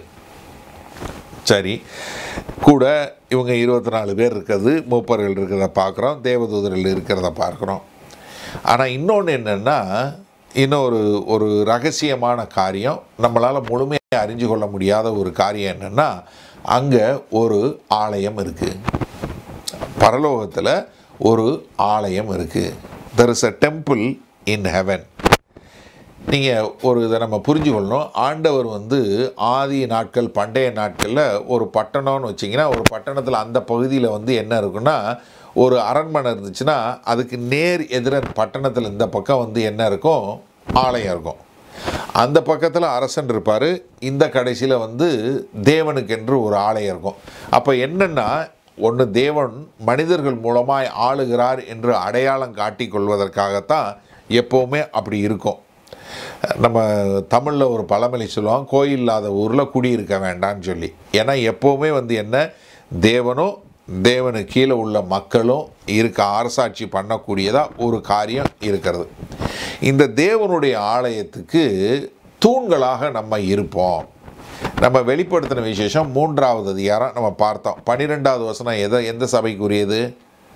சரி கூட இவங்க இருபத்தி நாலு பேர் இருக்கிறது மூப்பர்கள் இருக்கிறத பார்க்குறோம் தேவதூதர்கள் இருக்கிறத பார்க்குறோம் ஆனால் இன்னொன்று என்னென்னா இன்னொரு ஒரு ரகசியமான காரியம் நம்மளால் முழுமையாக அறிஞ்சு கொள்ள முடியாத ஒரு காரியம் என்னென்னா அங்கே ஒரு ஆலயம் இருக்குது பரலோகத்தில் ஒரு ஆலயம் இருக்குது there is a temple in heaven நீங்கள் ஒரு இதை நம்ம புரிஞ்சு கொள்ளணும் ஆண்டவர் வந்து ஆதி நாட்கள் பண்டைய நாட்களில் ஒரு பட்டணம்னு வச்சிங்கன்னா ஒரு பட்டணத்தில் அந்த பகுதியில் வந்து என்ன இருக்குன்னா ஒரு அரண்மனை இருந்துச்சுன்னா அதுக்கு நேர் எதிர பட்டணத்தில் இந்த பக்கம் வந்து என்ன இருக்கும் ஆலயம் இருக்கும் அந்த பக்கத்தில் அரசன் இருப்பார் இந்த கடைசியில் வந்து தேவனுக்கென்று ஒரு ஆலயம் இருக்கும் அப்போ என்னென்னா ஒன்று தேவன் மனிதர்கள் மூலமாய் ஆளுகிறார் என்று அடையாளம் காட்டிக் கொள்வதற்காகத்தான் எப்போவுமே அப்படி இருக்கும் நம்ம தமிழில் ஒரு பழமொழி சொல்லுவாங்க கோயில் இல்லாத ஊரில் குடியிருக்க வேண்டாம்னு சொல்லி ஏன்னா எப்போவுமே வந்து என்ன தேவனும் தேவனு கீழே உள்ள மக்களும் இருக்க அரசாட்சி பண்ணக்கூடியதாக ஒரு காரியம் இருக்கிறது இந்த தேவனுடைய ஆலயத்துக்கு தூண்களாக நம்ம இருப்போம் நம்ம வெளிப்படுத்தின விசேஷம் மூன்றாவது அதிகாரம் நம்ம பார்த்தோம் பன்னிரெண்டாவது வசனம் எதை எந்த சபைக்குரியது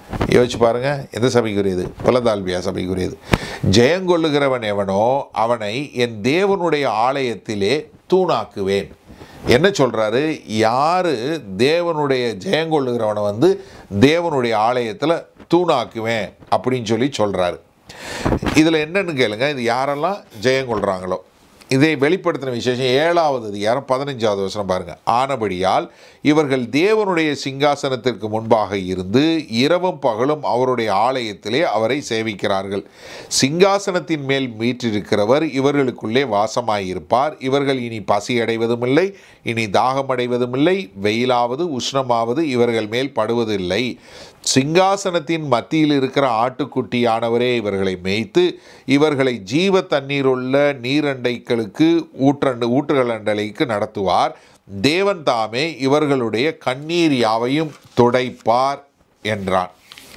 யோசிச்சு பாருங்க எந்த சபைக்குரியது புலதால்பியா சபைக்குரியது ஜெயங்கொள்ளுகிறவன் எவனோ அவனை என் தேவனுடைய ஆலயத்திலே தூணாக்குவேன் என்ன சொல்றாரு யாரு தேவனுடைய ஜெயங்கொள்ளுகிறவனை வந்து தேவனுடைய ஆலயத்தில் தூணாக்குவேன் அப்படின்னு சொல்லி சொல்றாரு இதில் என்னன்னு கேளுங்க இது யாரெல்லாம் ஜெயம் கொள்கிறாங்களோ இதை வெளிப்படுத்தின விசேஷம் ஏழாவது அதிகாரம் பதினஞ்சாவது வசனம் பாருங்க ஆனபடியால் இவர்கள் தேவனுடைய சிங்காசனத்திற்கு முன்பாக இருந்து இரவும் பகலும் அவருடைய ஆலயத்திலே அவரை சேவிக்கிறார்கள் சிங்காசனத்தின் மேல் மீற்றிருக்கிறவர் இவர்களுக்குள்ளே வாசமாயிருப்பார் இவர்கள் இனி பசி அடைவதுமில்லை இனி தாகம் அடைவதுமில்லை வெயிலாவது உஷ்ணமாவது இவர்கள் மேல் படுவதில்லை சிங்காசனத்தின் மத்தியில் இருக்கிற ஆட்டுக்குட்டியானவரே இவர்களை மேய்த்து இவர்களை ஜீவ தண்ணீருள்ள நீரண்டைகளுக்கு ஊற்றண்டு ஊற்றுகளண்டலைக்கு நடத்துவார் தேவன் தாமே இவர்களுடைய கண்ணீர் யாவையும் துடைப்பார் என்றான்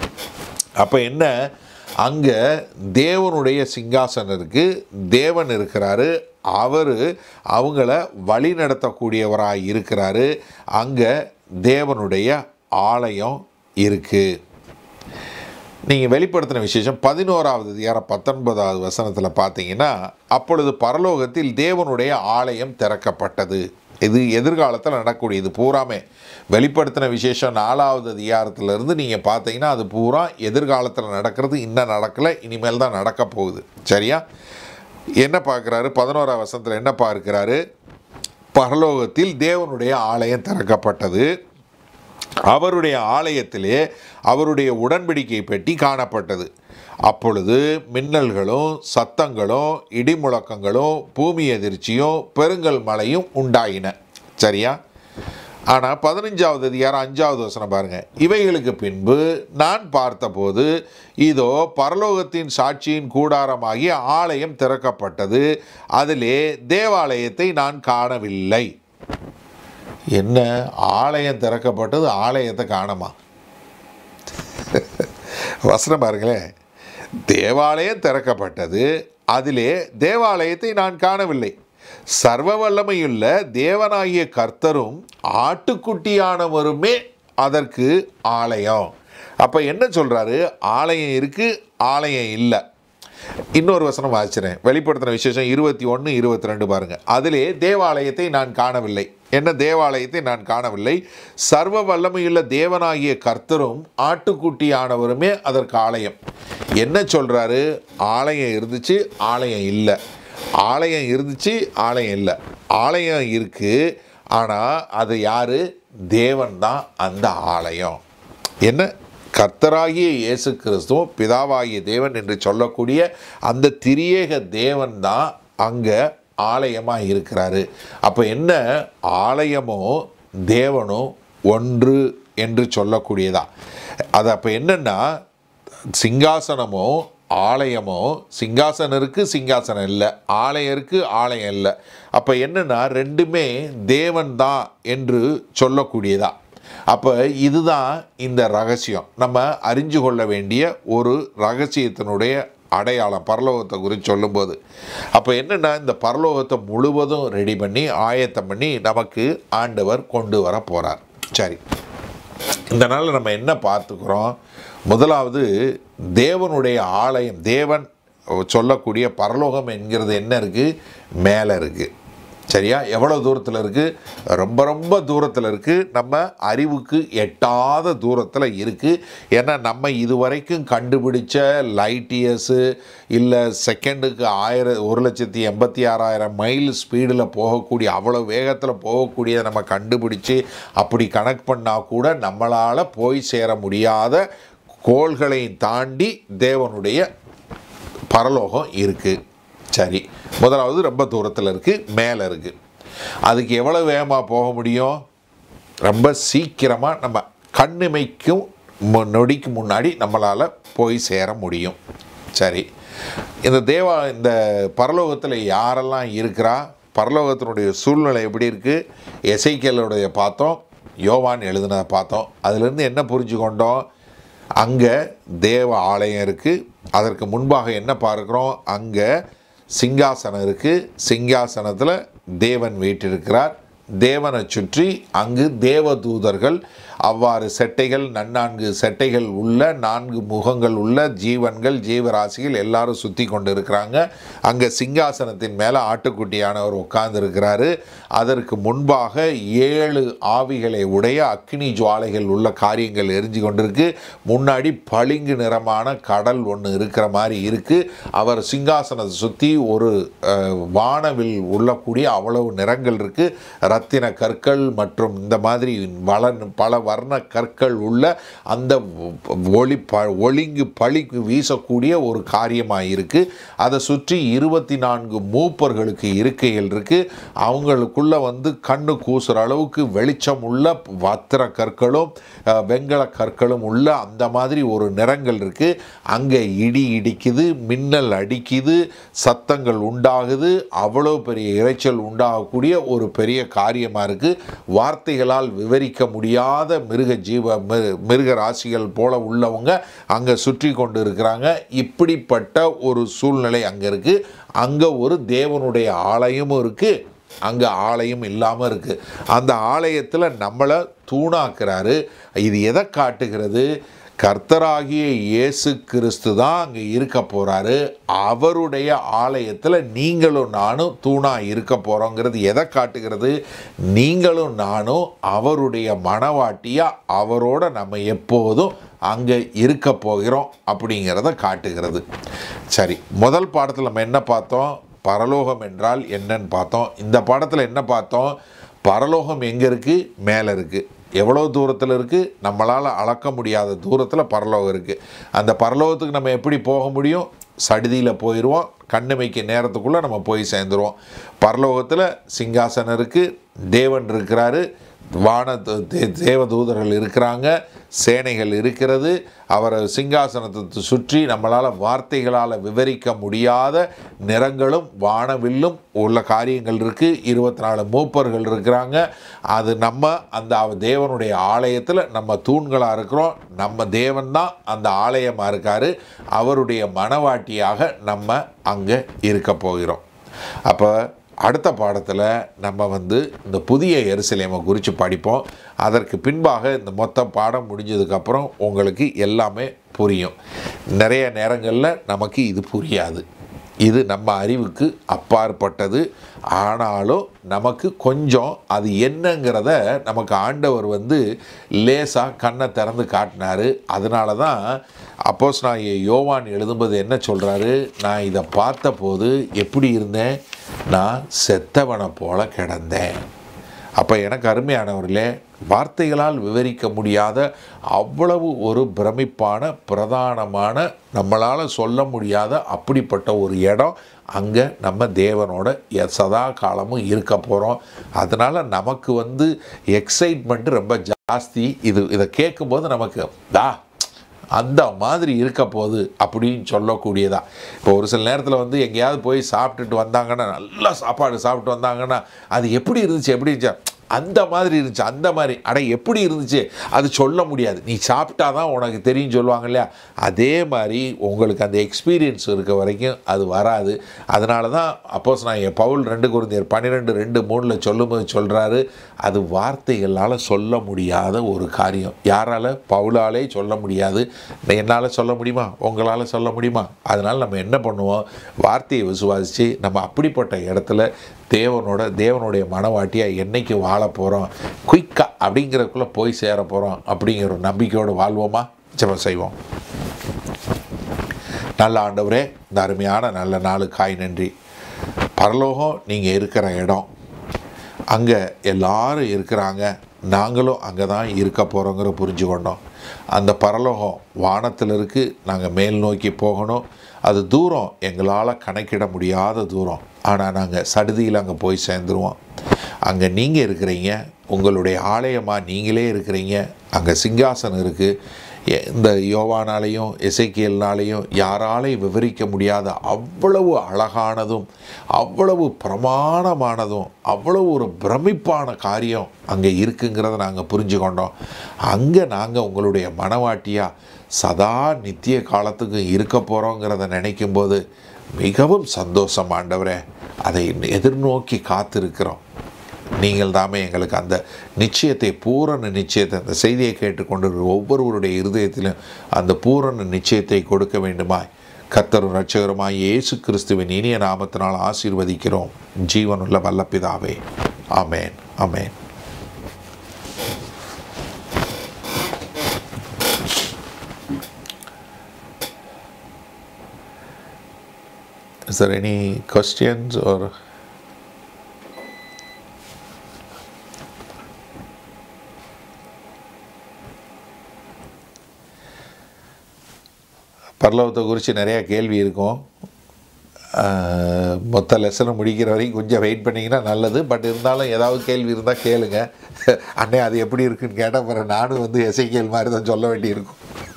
அப்போ என்ன அங்கே தேவனுடைய சிங்காசனம் இருக்கு தேவன் இருக்கிறாரு அவர் அவங்கள வழி நடத்தக்கூடியவராக இருக்கிறாரு அங்கே தேவனுடைய ஆலயம் இருக்குது நீங்கள் வெளிப்படுத்தின விசேஷம் பதினோராவது அதிகாரம் பத்தொன்பதாவது வசனத்தில் பார்த்தீங்கன்னா அப்பொழுது பரலோகத்தில் தேவனுடைய ஆலயம் திறக்கப்பட்டது இது எதிர்காலத்தில் நடக்கக்கூடியது பூராமே வெளிப்படுத்தின விசேஷம் நாலாவது அதிகாரத்திலிருந்து நீங்கள் பார்த்தீங்கன்னா அது பூரா எதிர்காலத்தில் நடக்கிறது இன்னும் நடக்கலை இனிமேல் தான் நடக்க போகுது சரியா என்ன பார்க்குறாரு பதினோராவது வசனத்தில் என்ன பார்க்கிறாரு பரலோகத்தில் தேவனுடைய ஆலயம் திறக்கப்பட்டது அவருடைய ஆலயத்திலே அவருடைய உடன்படிக்கை பெட்டி காணப்பட்டது அப்பொழுது மின்னல்களும் சத்தங்களும் இடிமுழக்கங்களும் பூமி எதிர்ச்சியும் பெருங்கல் மழையும் உண்டாயின சரியா ஆனால் பதினஞ்சாவது அதிகாரம் அஞ்சாவது வசனம் பாருங்க இவைகளுக்கு பின்பு நான் பார்த்தபோது இதோ பரலோகத்தின் சாட்சியின் கூடாரமாகிய ஆலயம் திறக்கப்பட்டது அதிலே தேவாலயத்தை நான் காணவில்லை என்ன ஆலயம் திறக்கப்பட்டது ஆலயத்தை காணுமா வசனம் பாருங்களேன் தேவாலயம் திறக்கப்பட்டது அதிலே தேவாலயத்தை நான் காணவில்லை சர்வ வல்லமையுள்ள தேவனாகிய கர்த்தரும் ஆட்டுக்குட்டியானவருமே அதற்கு ஆலயம் அப்போ என்ன சொல்கிறாரு ஆலயம் இருக்குது ஆலயம் இல்லை இன்னொரு வசனம் வாசிக்கிறேன் வெளிப்படுத்தின விசேஷம் இருபத்தி ஒன்று இருபத்தி ரெண்டு பாருங்க அதிலே தேவாலயத்தை நான் காணவில்லை என்ன தேவாலயத்தை நான் காணவில்லை சர்வ வல்லமையுள்ள தேவனாகிய கர்த்தரும் ஆட்டுக்குட்டியானவருமே அதற்கு ஆலயம் என்ன சொல்றாரு ஆலயம் இருந்துச்சு ஆலயம் இல்லை ஆலயம் இருந்துச்சு ஆலயம் இல்லை ஆலயம் இருக்கு ஆனால் அது யாரு தேவன் தான் அந்த ஆலயம் என்ன கர்த்தராகிய இயேசு கிறிஸ்துவும் பிதாவாகிய தேவன் என்று சொல்லக்கூடிய அந்த திரியேக தேவன் தான் அங்கே ஆலயமாக இருக்கிறாரு அப்போ என்ன ஆலயமோ தேவனும் ஒன்று என்று சொல்லக்கூடியதா அது அப்போ என்னென்னா சிங்காசனமோ ஆலயமோ சிங்காசனம் இருக்குது சிங்காசனம் இல்லை ஆலயம் இருக்குது ஆலயம் இல்லை அப்போ என்னென்னா ரெண்டுமே தேவன் தான் என்று சொல்லக்கூடியதா அப்போ இதுதான் இந்த ரகசியம் நம்ம அறிஞ்சு கொள்ள வேண்டிய ஒரு ரகசியத்தினுடைய அடையாளம் பரலோகத்தை குறித்து சொல்லும்போது அப்போ என்னென்னா இந்த பரலோகத்தை முழுவதும் ரெடி பண்ணி ஆயத்தம் பண்ணி நமக்கு ஆண்டவர் கொண்டு வர போகிறார் சரி இந்த நாளில் நம்ம என்ன பார்த்துக்கிறோம் முதலாவது தேவனுடைய ஆலயம் தேவன் சொல்லக்கூடிய பரலோகம் என்கிறது என்ன இருக்குது மேலே இருக்குது சரியா எவ்வளோ தூரத்தில் இருக்குது ரொம்ப ரொம்ப தூரத்தில் இருக்குது நம்ம அறிவுக்கு எட்டாத தூரத்தில் இருக்குது ஏன்னா நம்ம இதுவரைக்கும் கண்டுபிடிச்ச லைட் இயர்ஸு இல்லை செகண்டுக்கு ஆயிரம் ஒரு லட்சத்தி எண்பத்தி ஆறாயிரம் மைல் ஸ்பீடில் போகக்கூடிய அவ்வளோ வேகத்தில் போகக்கூடியதை நம்ம கண்டுபிடிச்சி அப்படி கனெக்ட் பண்ணால் கூட நம்மளால் போய் சேர முடியாத கோள்களை தாண்டி தேவனுடைய பரலோகம் இருக்குது சரி முதலாவது ரொம்ப தூரத்தில் இருக்குது மேலே இருக்குது அதுக்கு எவ்வளோ வேகமாக போக முடியும் ரொம்ப சீக்கிரமாக நம்ம கண்ணிமைக்கும் மு- நொடிக்கு முன்னாடி நம்மளால் போய் சேர முடியும் சரி இந்த தேவா இந்த பரலோகத்தில் யாரெல்லாம் இருக்கிறா பரலோகத்தினுடைய சூழ்நிலை எப்படி இருக்குது எசைக்கலுடைய பார்த்தோம் யோவான் எழுதினதை பார்த்தோம் அதுலேருந்து என்ன புரிஞ்சு கொண்டோம் அங்கே தேவ ஆலயம் இருக்குது அதற்கு முன்பாக என்ன பார்க்குறோம் அங்கே சிங்காசனம் இருக்குது சிங்காசனத்தில் தேவன் வீற்றிருக்கிறார் தேவனை சுற்றி அங்கு தேவதூதர்கள் அவ்வாறு செட்டைகள் நன்னான்கு செட்டைகள் உள்ள நான்கு முகங்கள் உள்ள ஜீவன்கள் ஜீவராசிகள் எல்லாரும் சுற்றி கொண்டு இருக்கிறாங்க அங்கே சிங்காசனத்தின் மேலே ஆட்டுக்குட்டியானவர் உட்கார்ந்து இருக்கிறாரு அதற்கு முன்பாக ஏழு ஆவிகளை உடைய அக்னி ஜுவாலைகள் உள்ள காரியங்கள் எரிஞ்சு கொண்டிருக்கு முன்னாடி பளிங்கு நிறமான கடல் ஒன்று இருக்கிற மாதிரி இருக்கு அவர் சிங்காசனத்தை சுற்றி ஒரு அஹ், வானவில் உள்ளக்கூடிய அவ்வளவு நிறங்கள் இருக்கு ரத்தின கற்கள் மற்றும் இந்த மாதிரி வள பல வர்ண கற்கள் உள்ள அந்த ஒளி ப ஒளிங்கு பளிங்கு வீசக்கூடிய ஒரு காரியமாக இருக்கு அதை சுற்றி இருபத்தி நான்கு மூப்பர்களுக்கு இருக்கைகள் இருக்கு அவங்களுக்குள்ள வந்து கண்ணு கூசுற அளவுக்கு வெளிச்சம் உள்ள வத்திர கற்களும் அஹ், வெண்கல கற்களும் உள்ள அந்த மாதிரி ஒரு நிறங்கள் இருக்கு அங்கே இடி இடிக்குது மின்னல் அடிக்குது சத்தங்கள் உண்டாகுது அவ்வளோ பெரிய இரைச்சல் உண்டாகக்கூடிய ஒரு பெரிய காரியமாக இருக்கு வார்த்தைகளால் விவரிக்க முடியாத மிருக ஜீவ மிரு- மிருக ராசிகள் போல உள்ளவங்க அங்கே சுற்றி கொண்டு இருக்கிறாங்க இப்படிப்பட்ட ஒரு சூழ்நிலை அங்கே இருக்கு அங்கே ஒரு தேவனுடைய ஆலயமும் இருக்கு அங்கே ஆலயம் இல்லாமல் இருக்கு அந்த ஆலயத்தில் நம்மளை தூணாக்குறாரு இது எதை காட்டுகிறது கர்த்தராகிய இயேசு கிறிஸ்து தான் அங்கே இருக்க போகிறாரு அவருடைய ஆலயத்தில் நீங்களும் நானும் தூணாக இருக்க போகிறோங்கிறது எதை காட்டுகிறது நீங்களும் நானும் அவருடைய மனவாட்டியாக அவரோட நம்ம எப்போதும் அங்கே இருக்க போகிறோம் அப்படிங்கிறத காட்டுகிறது சரி முதல் பாடத்தில் நம்ம என்ன பார்த்தோம் பரலோகம் என்றால் என்னன்னு பார்த்தோம் இந்த பாடத்தில் என்ன பார்த்தோம் பரலோகம் எங்கே இருக்குது மேலே இருக்குது எவ்வளோ தூரத்தில் இருக்குது நம்மளால் அளக்க முடியாத தூரத்தில் பரலோகம் இருக்குது அந்த பரலோகத்துக்கு நம்ம எப்படி போக முடியும் சடிதியில் போயிடுவோம் கண்ணுமைக்கு நேரத்துக்குள்ளே நம்ம போய் சேர்ந்துருவோம் பரலோகத்தில் சிங்காசனம் இருக்குது தேவன் இருக்கிறாரு வான தே- தே- தேவதூதர்கள் இருக்கிறாங்க சேனைகள் இருக்கிறது அவரை சிங்காசனத்தை சுற்றி நம்மளால் வார்த்தைகளால் விவரிக்க முடியாத நிறங்களும் வானவில்லும் உள்ள காரியங்கள் இருக்குது இருபத்தி நாலு மூப்பர்கள் இருக்கிறாங்க அது நம்ம அந்த அவ- தேவனுடைய ஆலயத்தில் நம்ம தூண்களாக இருக்கிறோம் நம்ம தேவன் தான் அந்த ஆலயமாக இருக்கார் அவருடைய மனவாட்டியாக நம்ம அங்கே இருக்க போகிறோம் அப்போ அடுத்த பாடத்தில் நம்ம வந்து இந்த புதிய எருசலேமை குறித்து படிப்போம் அதற்கு பின்பாக இந்த மொத்த பாடம் முடிஞ்சதுக்கப்புறம் உங்களுக்கு எல்லாமே புரியும் நிறைய நேரங்களில் நமக்கு இது புரியாது இது நம்ம அறிவுக்கு அப்பாற்பட்டது ஆனாலும் நமக்கு கொஞ்சம் அது என்னங்கிறத நமக்கு ஆண்டவர் வந்து லேசாக கண்ணை திறந்து காட்டினாரு அதனால தான் அப்போஸ் நான் யோவான் எழுதும்போது என்ன சொல்கிறாரு நான் இதை பார்த்தபோது எப்படி இருந்தேன் நான் செத்தவனை போல கிடந்தேன் அப்போ எனக்கு அருமையானவர்களே வார்த்தைகளால் விவரிக்க முடியாத அவ்வளவு ஒரு பிரமிப்பான பிரதானமான நம்மளால் சொல்ல முடியாத அப்படிப்பட்ட ஒரு இடம் அங்கே நம்ம தேவனோட எ- சதா காலமும் இருக்க போகிறோம் அதனால் நமக்கு வந்து எக்ஸைட்மெண்ட் ரொம்ப ஜாஸ்தி இது இதை கேட்கும்போது நமக்கு தா அந்த மாதிரி இருக்க போகுது அப்படின்னு சொல்லக்கூடியதா இப்போ ஒரு சில நேரத்தில் வந்து எங்கேயாவது போய் சாப்பிட்டுட்டு வந்தாங்கன்னா நல்லா சாப்பாடு சாப்பிட்டு வந்தாங்கன்னா அது எப்படி இருந்துச்சு எப்படி இருந்துச்சு அந்த மாதிரி இருந்துச்சு அந்த மாதிரி அட எப்படி இருந்துச்சு அது சொல்ல முடியாது நீ சாப்பிட்டா தான் உனக்கு தெரியும் சொல்லுவாங்க இல்லையா அதே மாதிரி உங்களுக்கு அந்த எக்ஸ்பீரியன்ஸ் இருக்க வரைக்கும் அது வராது அதனால தான் அப்போஸ் நான் என் பவுல் ரெண்டு குருந்தியர் பன்னிரெண்டு ரெண்டு மூணில் சொல்லும்போது சொல்கிறாரு அது வார்த்தைகளால் சொல்ல முடியாத ஒரு காரியம் யாரால் பவுலாலே சொல்ல முடியாது என்னால் சொல்ல முடியுமா உங்களால் சொல்ல முடியுமா அதனால் நம்ம என்ன பண்ணுவோம் வார்த்தையை விசுவாசித்து நம்ம அப்படிப்பட்ட இடத்துல தேவனோட தேவனுடைய மனவாட்டியாக என்னைக்கு வாழ போகிறோம் குயிக்காக அப்படிங்கிறதுக்குள்ளே போய் சேர போகிறோம் அப்படிங்கிற ஒரு நம்பிக்கையோடு வாழ்வோமா ஜெபம் செய்வோம் நல்ல ஆண்டவரே இந்த அருமையான நல்ல நாளுக்காய் நன்றி பரலோகம் நீங்கள் இருக்கிற இடம் அங்கே எல்லாரும் இருக்கிறாங்க நாங்களும் அங்கே தான் இருக்க போகிறோங்கிற புரிஞ்சு கொண்டோம் அந்த பரலோகம் வானத்தில் இருக்குது நாங்கள் மேல் நோக்கி போகணும் அது தூரம் எங்களால் கணக்கிட முடியாத தூரம் ஆனால் நாங்கள் சடுதியில் அங்கே போய் சேர்ந்துருவோம் அங்கே நீங்கள் இருக்கிறீங்க உங்களுடைய ஆலயமாக நீங்களே இருக்கிறீங்க அங்கே சிங்காசனம் இருக்குது எ- இந்த யோவானாலையும் எசைக்கியல்னாலையும் யாராலையும் விவரிக்க முடியாத அவ்வளவு அழகானதும் அவ்வளவு பிரமாணமானதும் அவ்வளவு ஒரு பிரமிப்பான காரியம் அங்கே இருக்குங்கிறத நாங்கள் புரிஞ்சு கொண்டோம் அங்கே நாங்கள் உங்களுடைய மனவாட்டியாக சதா நித்திய காலத்துக்கு இருக்க போகிறோங்கிறத நினைக்கும்போது மிகவும் சந்தோஷம் ஆண்டவரே அதை எதிர்நோக்கி காத்திருக்கிறோம் நீங்கள் தாமே எங்களுக்கு அந்த நிச்சயத்தை பூரண நிச்சயத்தை அந்த செய்தியை கேட்டுக்கொண்டு ஒவ்வொருவருடைய இருதயத்திலும் அந்த பூரண நிச்சயத்தை கொடுக்க வேண்டுமாய் கர்த்தரும் ரட்சகருமாய் இயேசு கிறிஸ்துவின் இனிய நாமத்தினால் ஆசீர்வதிக்கிறோம் ஜீவனுள்ள வல்லபிதாவே ஆமேன் ஆமேன் Is there any questions or? பரலோகத்தை குறித்து நிறையா கேள்வி இருக்கும் ஆஹ், மொத்த லெசனை முடிக்கிற வரைக்கும் கொஞ்சம் வெயிட் பண்ணிங்கன்னா நல்லது பட் இருந்தாலும் ஏதாவது கேள்வி இருந்தால் கேளுங்க அண்ணே அது எப்படி இருக்குன்னு கேட்டால் அப்புறம் நானும் வந்து எசைக்கேல் மாதிரி தான் சொல்ல வேண்டியிருக்கும்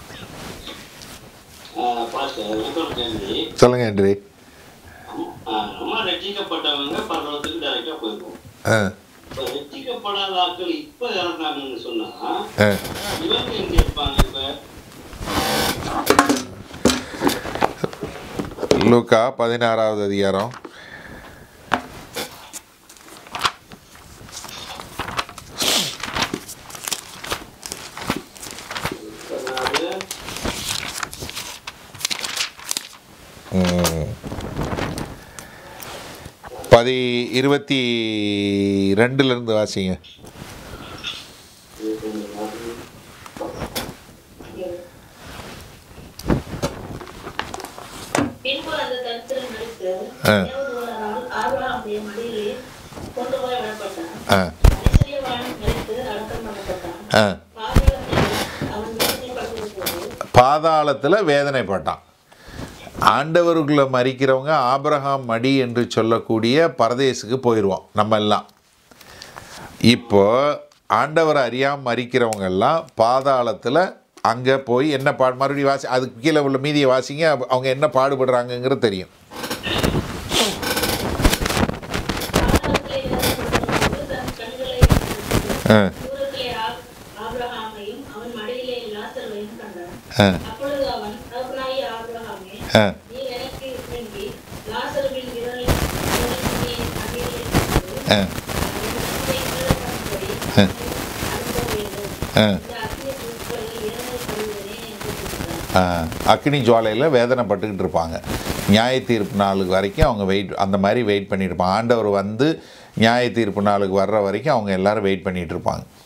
பாஸ்டர் இன்னொரு கேள்வி சொல்லுங்கள் என்றி அம்மா- அம்மா ரட்சிக்கப்பட்டவங்க பரலோகத்துக்கு டைரக்டா போயிருக்கோம் ஆ இப்ப ரட்சிக்கப்படாத ஆட்கள் இப்ப இறந்தாங்கன்னு சொன்னா ஆ இவங்க எங்க இருப்பாங்க இப்ப லூக்கா பதினாறாவது அதிகாரம் அதாவது ம். பதி இருபத்தி ரெண்டுலேருந்து வாசிங்க பின்பு அந்த தரித்திரம் மறித்து ஆ. தேவதூதரால் ஆபிரகாமுடைய மடியிலே கொண்டு போய் விடப்பட்டான் ஆ ஐஸ்வர்யவான் மறித்து அடக்கம் பண்ணப்பட்டான் ஆ பாதாளத்தில் அவன் வேதனைப்பட்டிருப்போது பாதாளத்தில் வேதனைப்பட்டான் ஆண்டவருக்குள்ளே மறிக்கிறவங்க ஆபிரகாம் மடி என்று சொல்லக்கூடிய பரதேசுக்கு போயிடுவோம் நம்ம எல்லாம் இப்போ ஆண்டவரை அறியாமல் மறிக்கிறவங்க எல்லாம் பாதாளத்தில் அங்கே போய் என்ன பாடு மறுபடியும் வாசி அதுக்கு கீழே உள்ள மீதியை வாசிங்க அப்ப அவங்க என்ன பாடுபடுறாங்கங்கிறது தெரியும் பாதாளத்திலே வேதனைப்பட்டிருப்போது தன் கண்களை ஆ தூரத்திலே ஆ- ஆபிரகாமையும் அவன் மடியிலே லாசருவையும் கண்டான் ஆ அப்பொழுது அவன் தகப்பனாகிய ஆபிரகாமே ஆ நீ எனக்கு வேண்டி லாசருவின் விரலை விரலின் அடியிலே வைத்து, ஆ அவன் இரத்தத்தை கீழே ஆ. அனுப்ப வேண்டும் ஆ இந்த அக்னி தூட்களில் வேதனைப்படுவதே என்று கூப்பிட்டான் ஆ, அக்னி ஜுவாலையில் வேதனைப்பட்டுக்கிட்டு இருப்பாங்க நியாய தீர்ப்பு நாளுக்கு வரைக்கும் அவங்க வெயிட் அந்த மாதிரி வெயிட் பண்ணிட்டு இருப்பாங்க ஆண்டவர் வந்து நியாய தீர்ப்பு நாளுக்கு வர்ற வரைக்கும் அவங்க எல்லாரும் வெயிட் பண்ணிட்டு இருப்பாங்க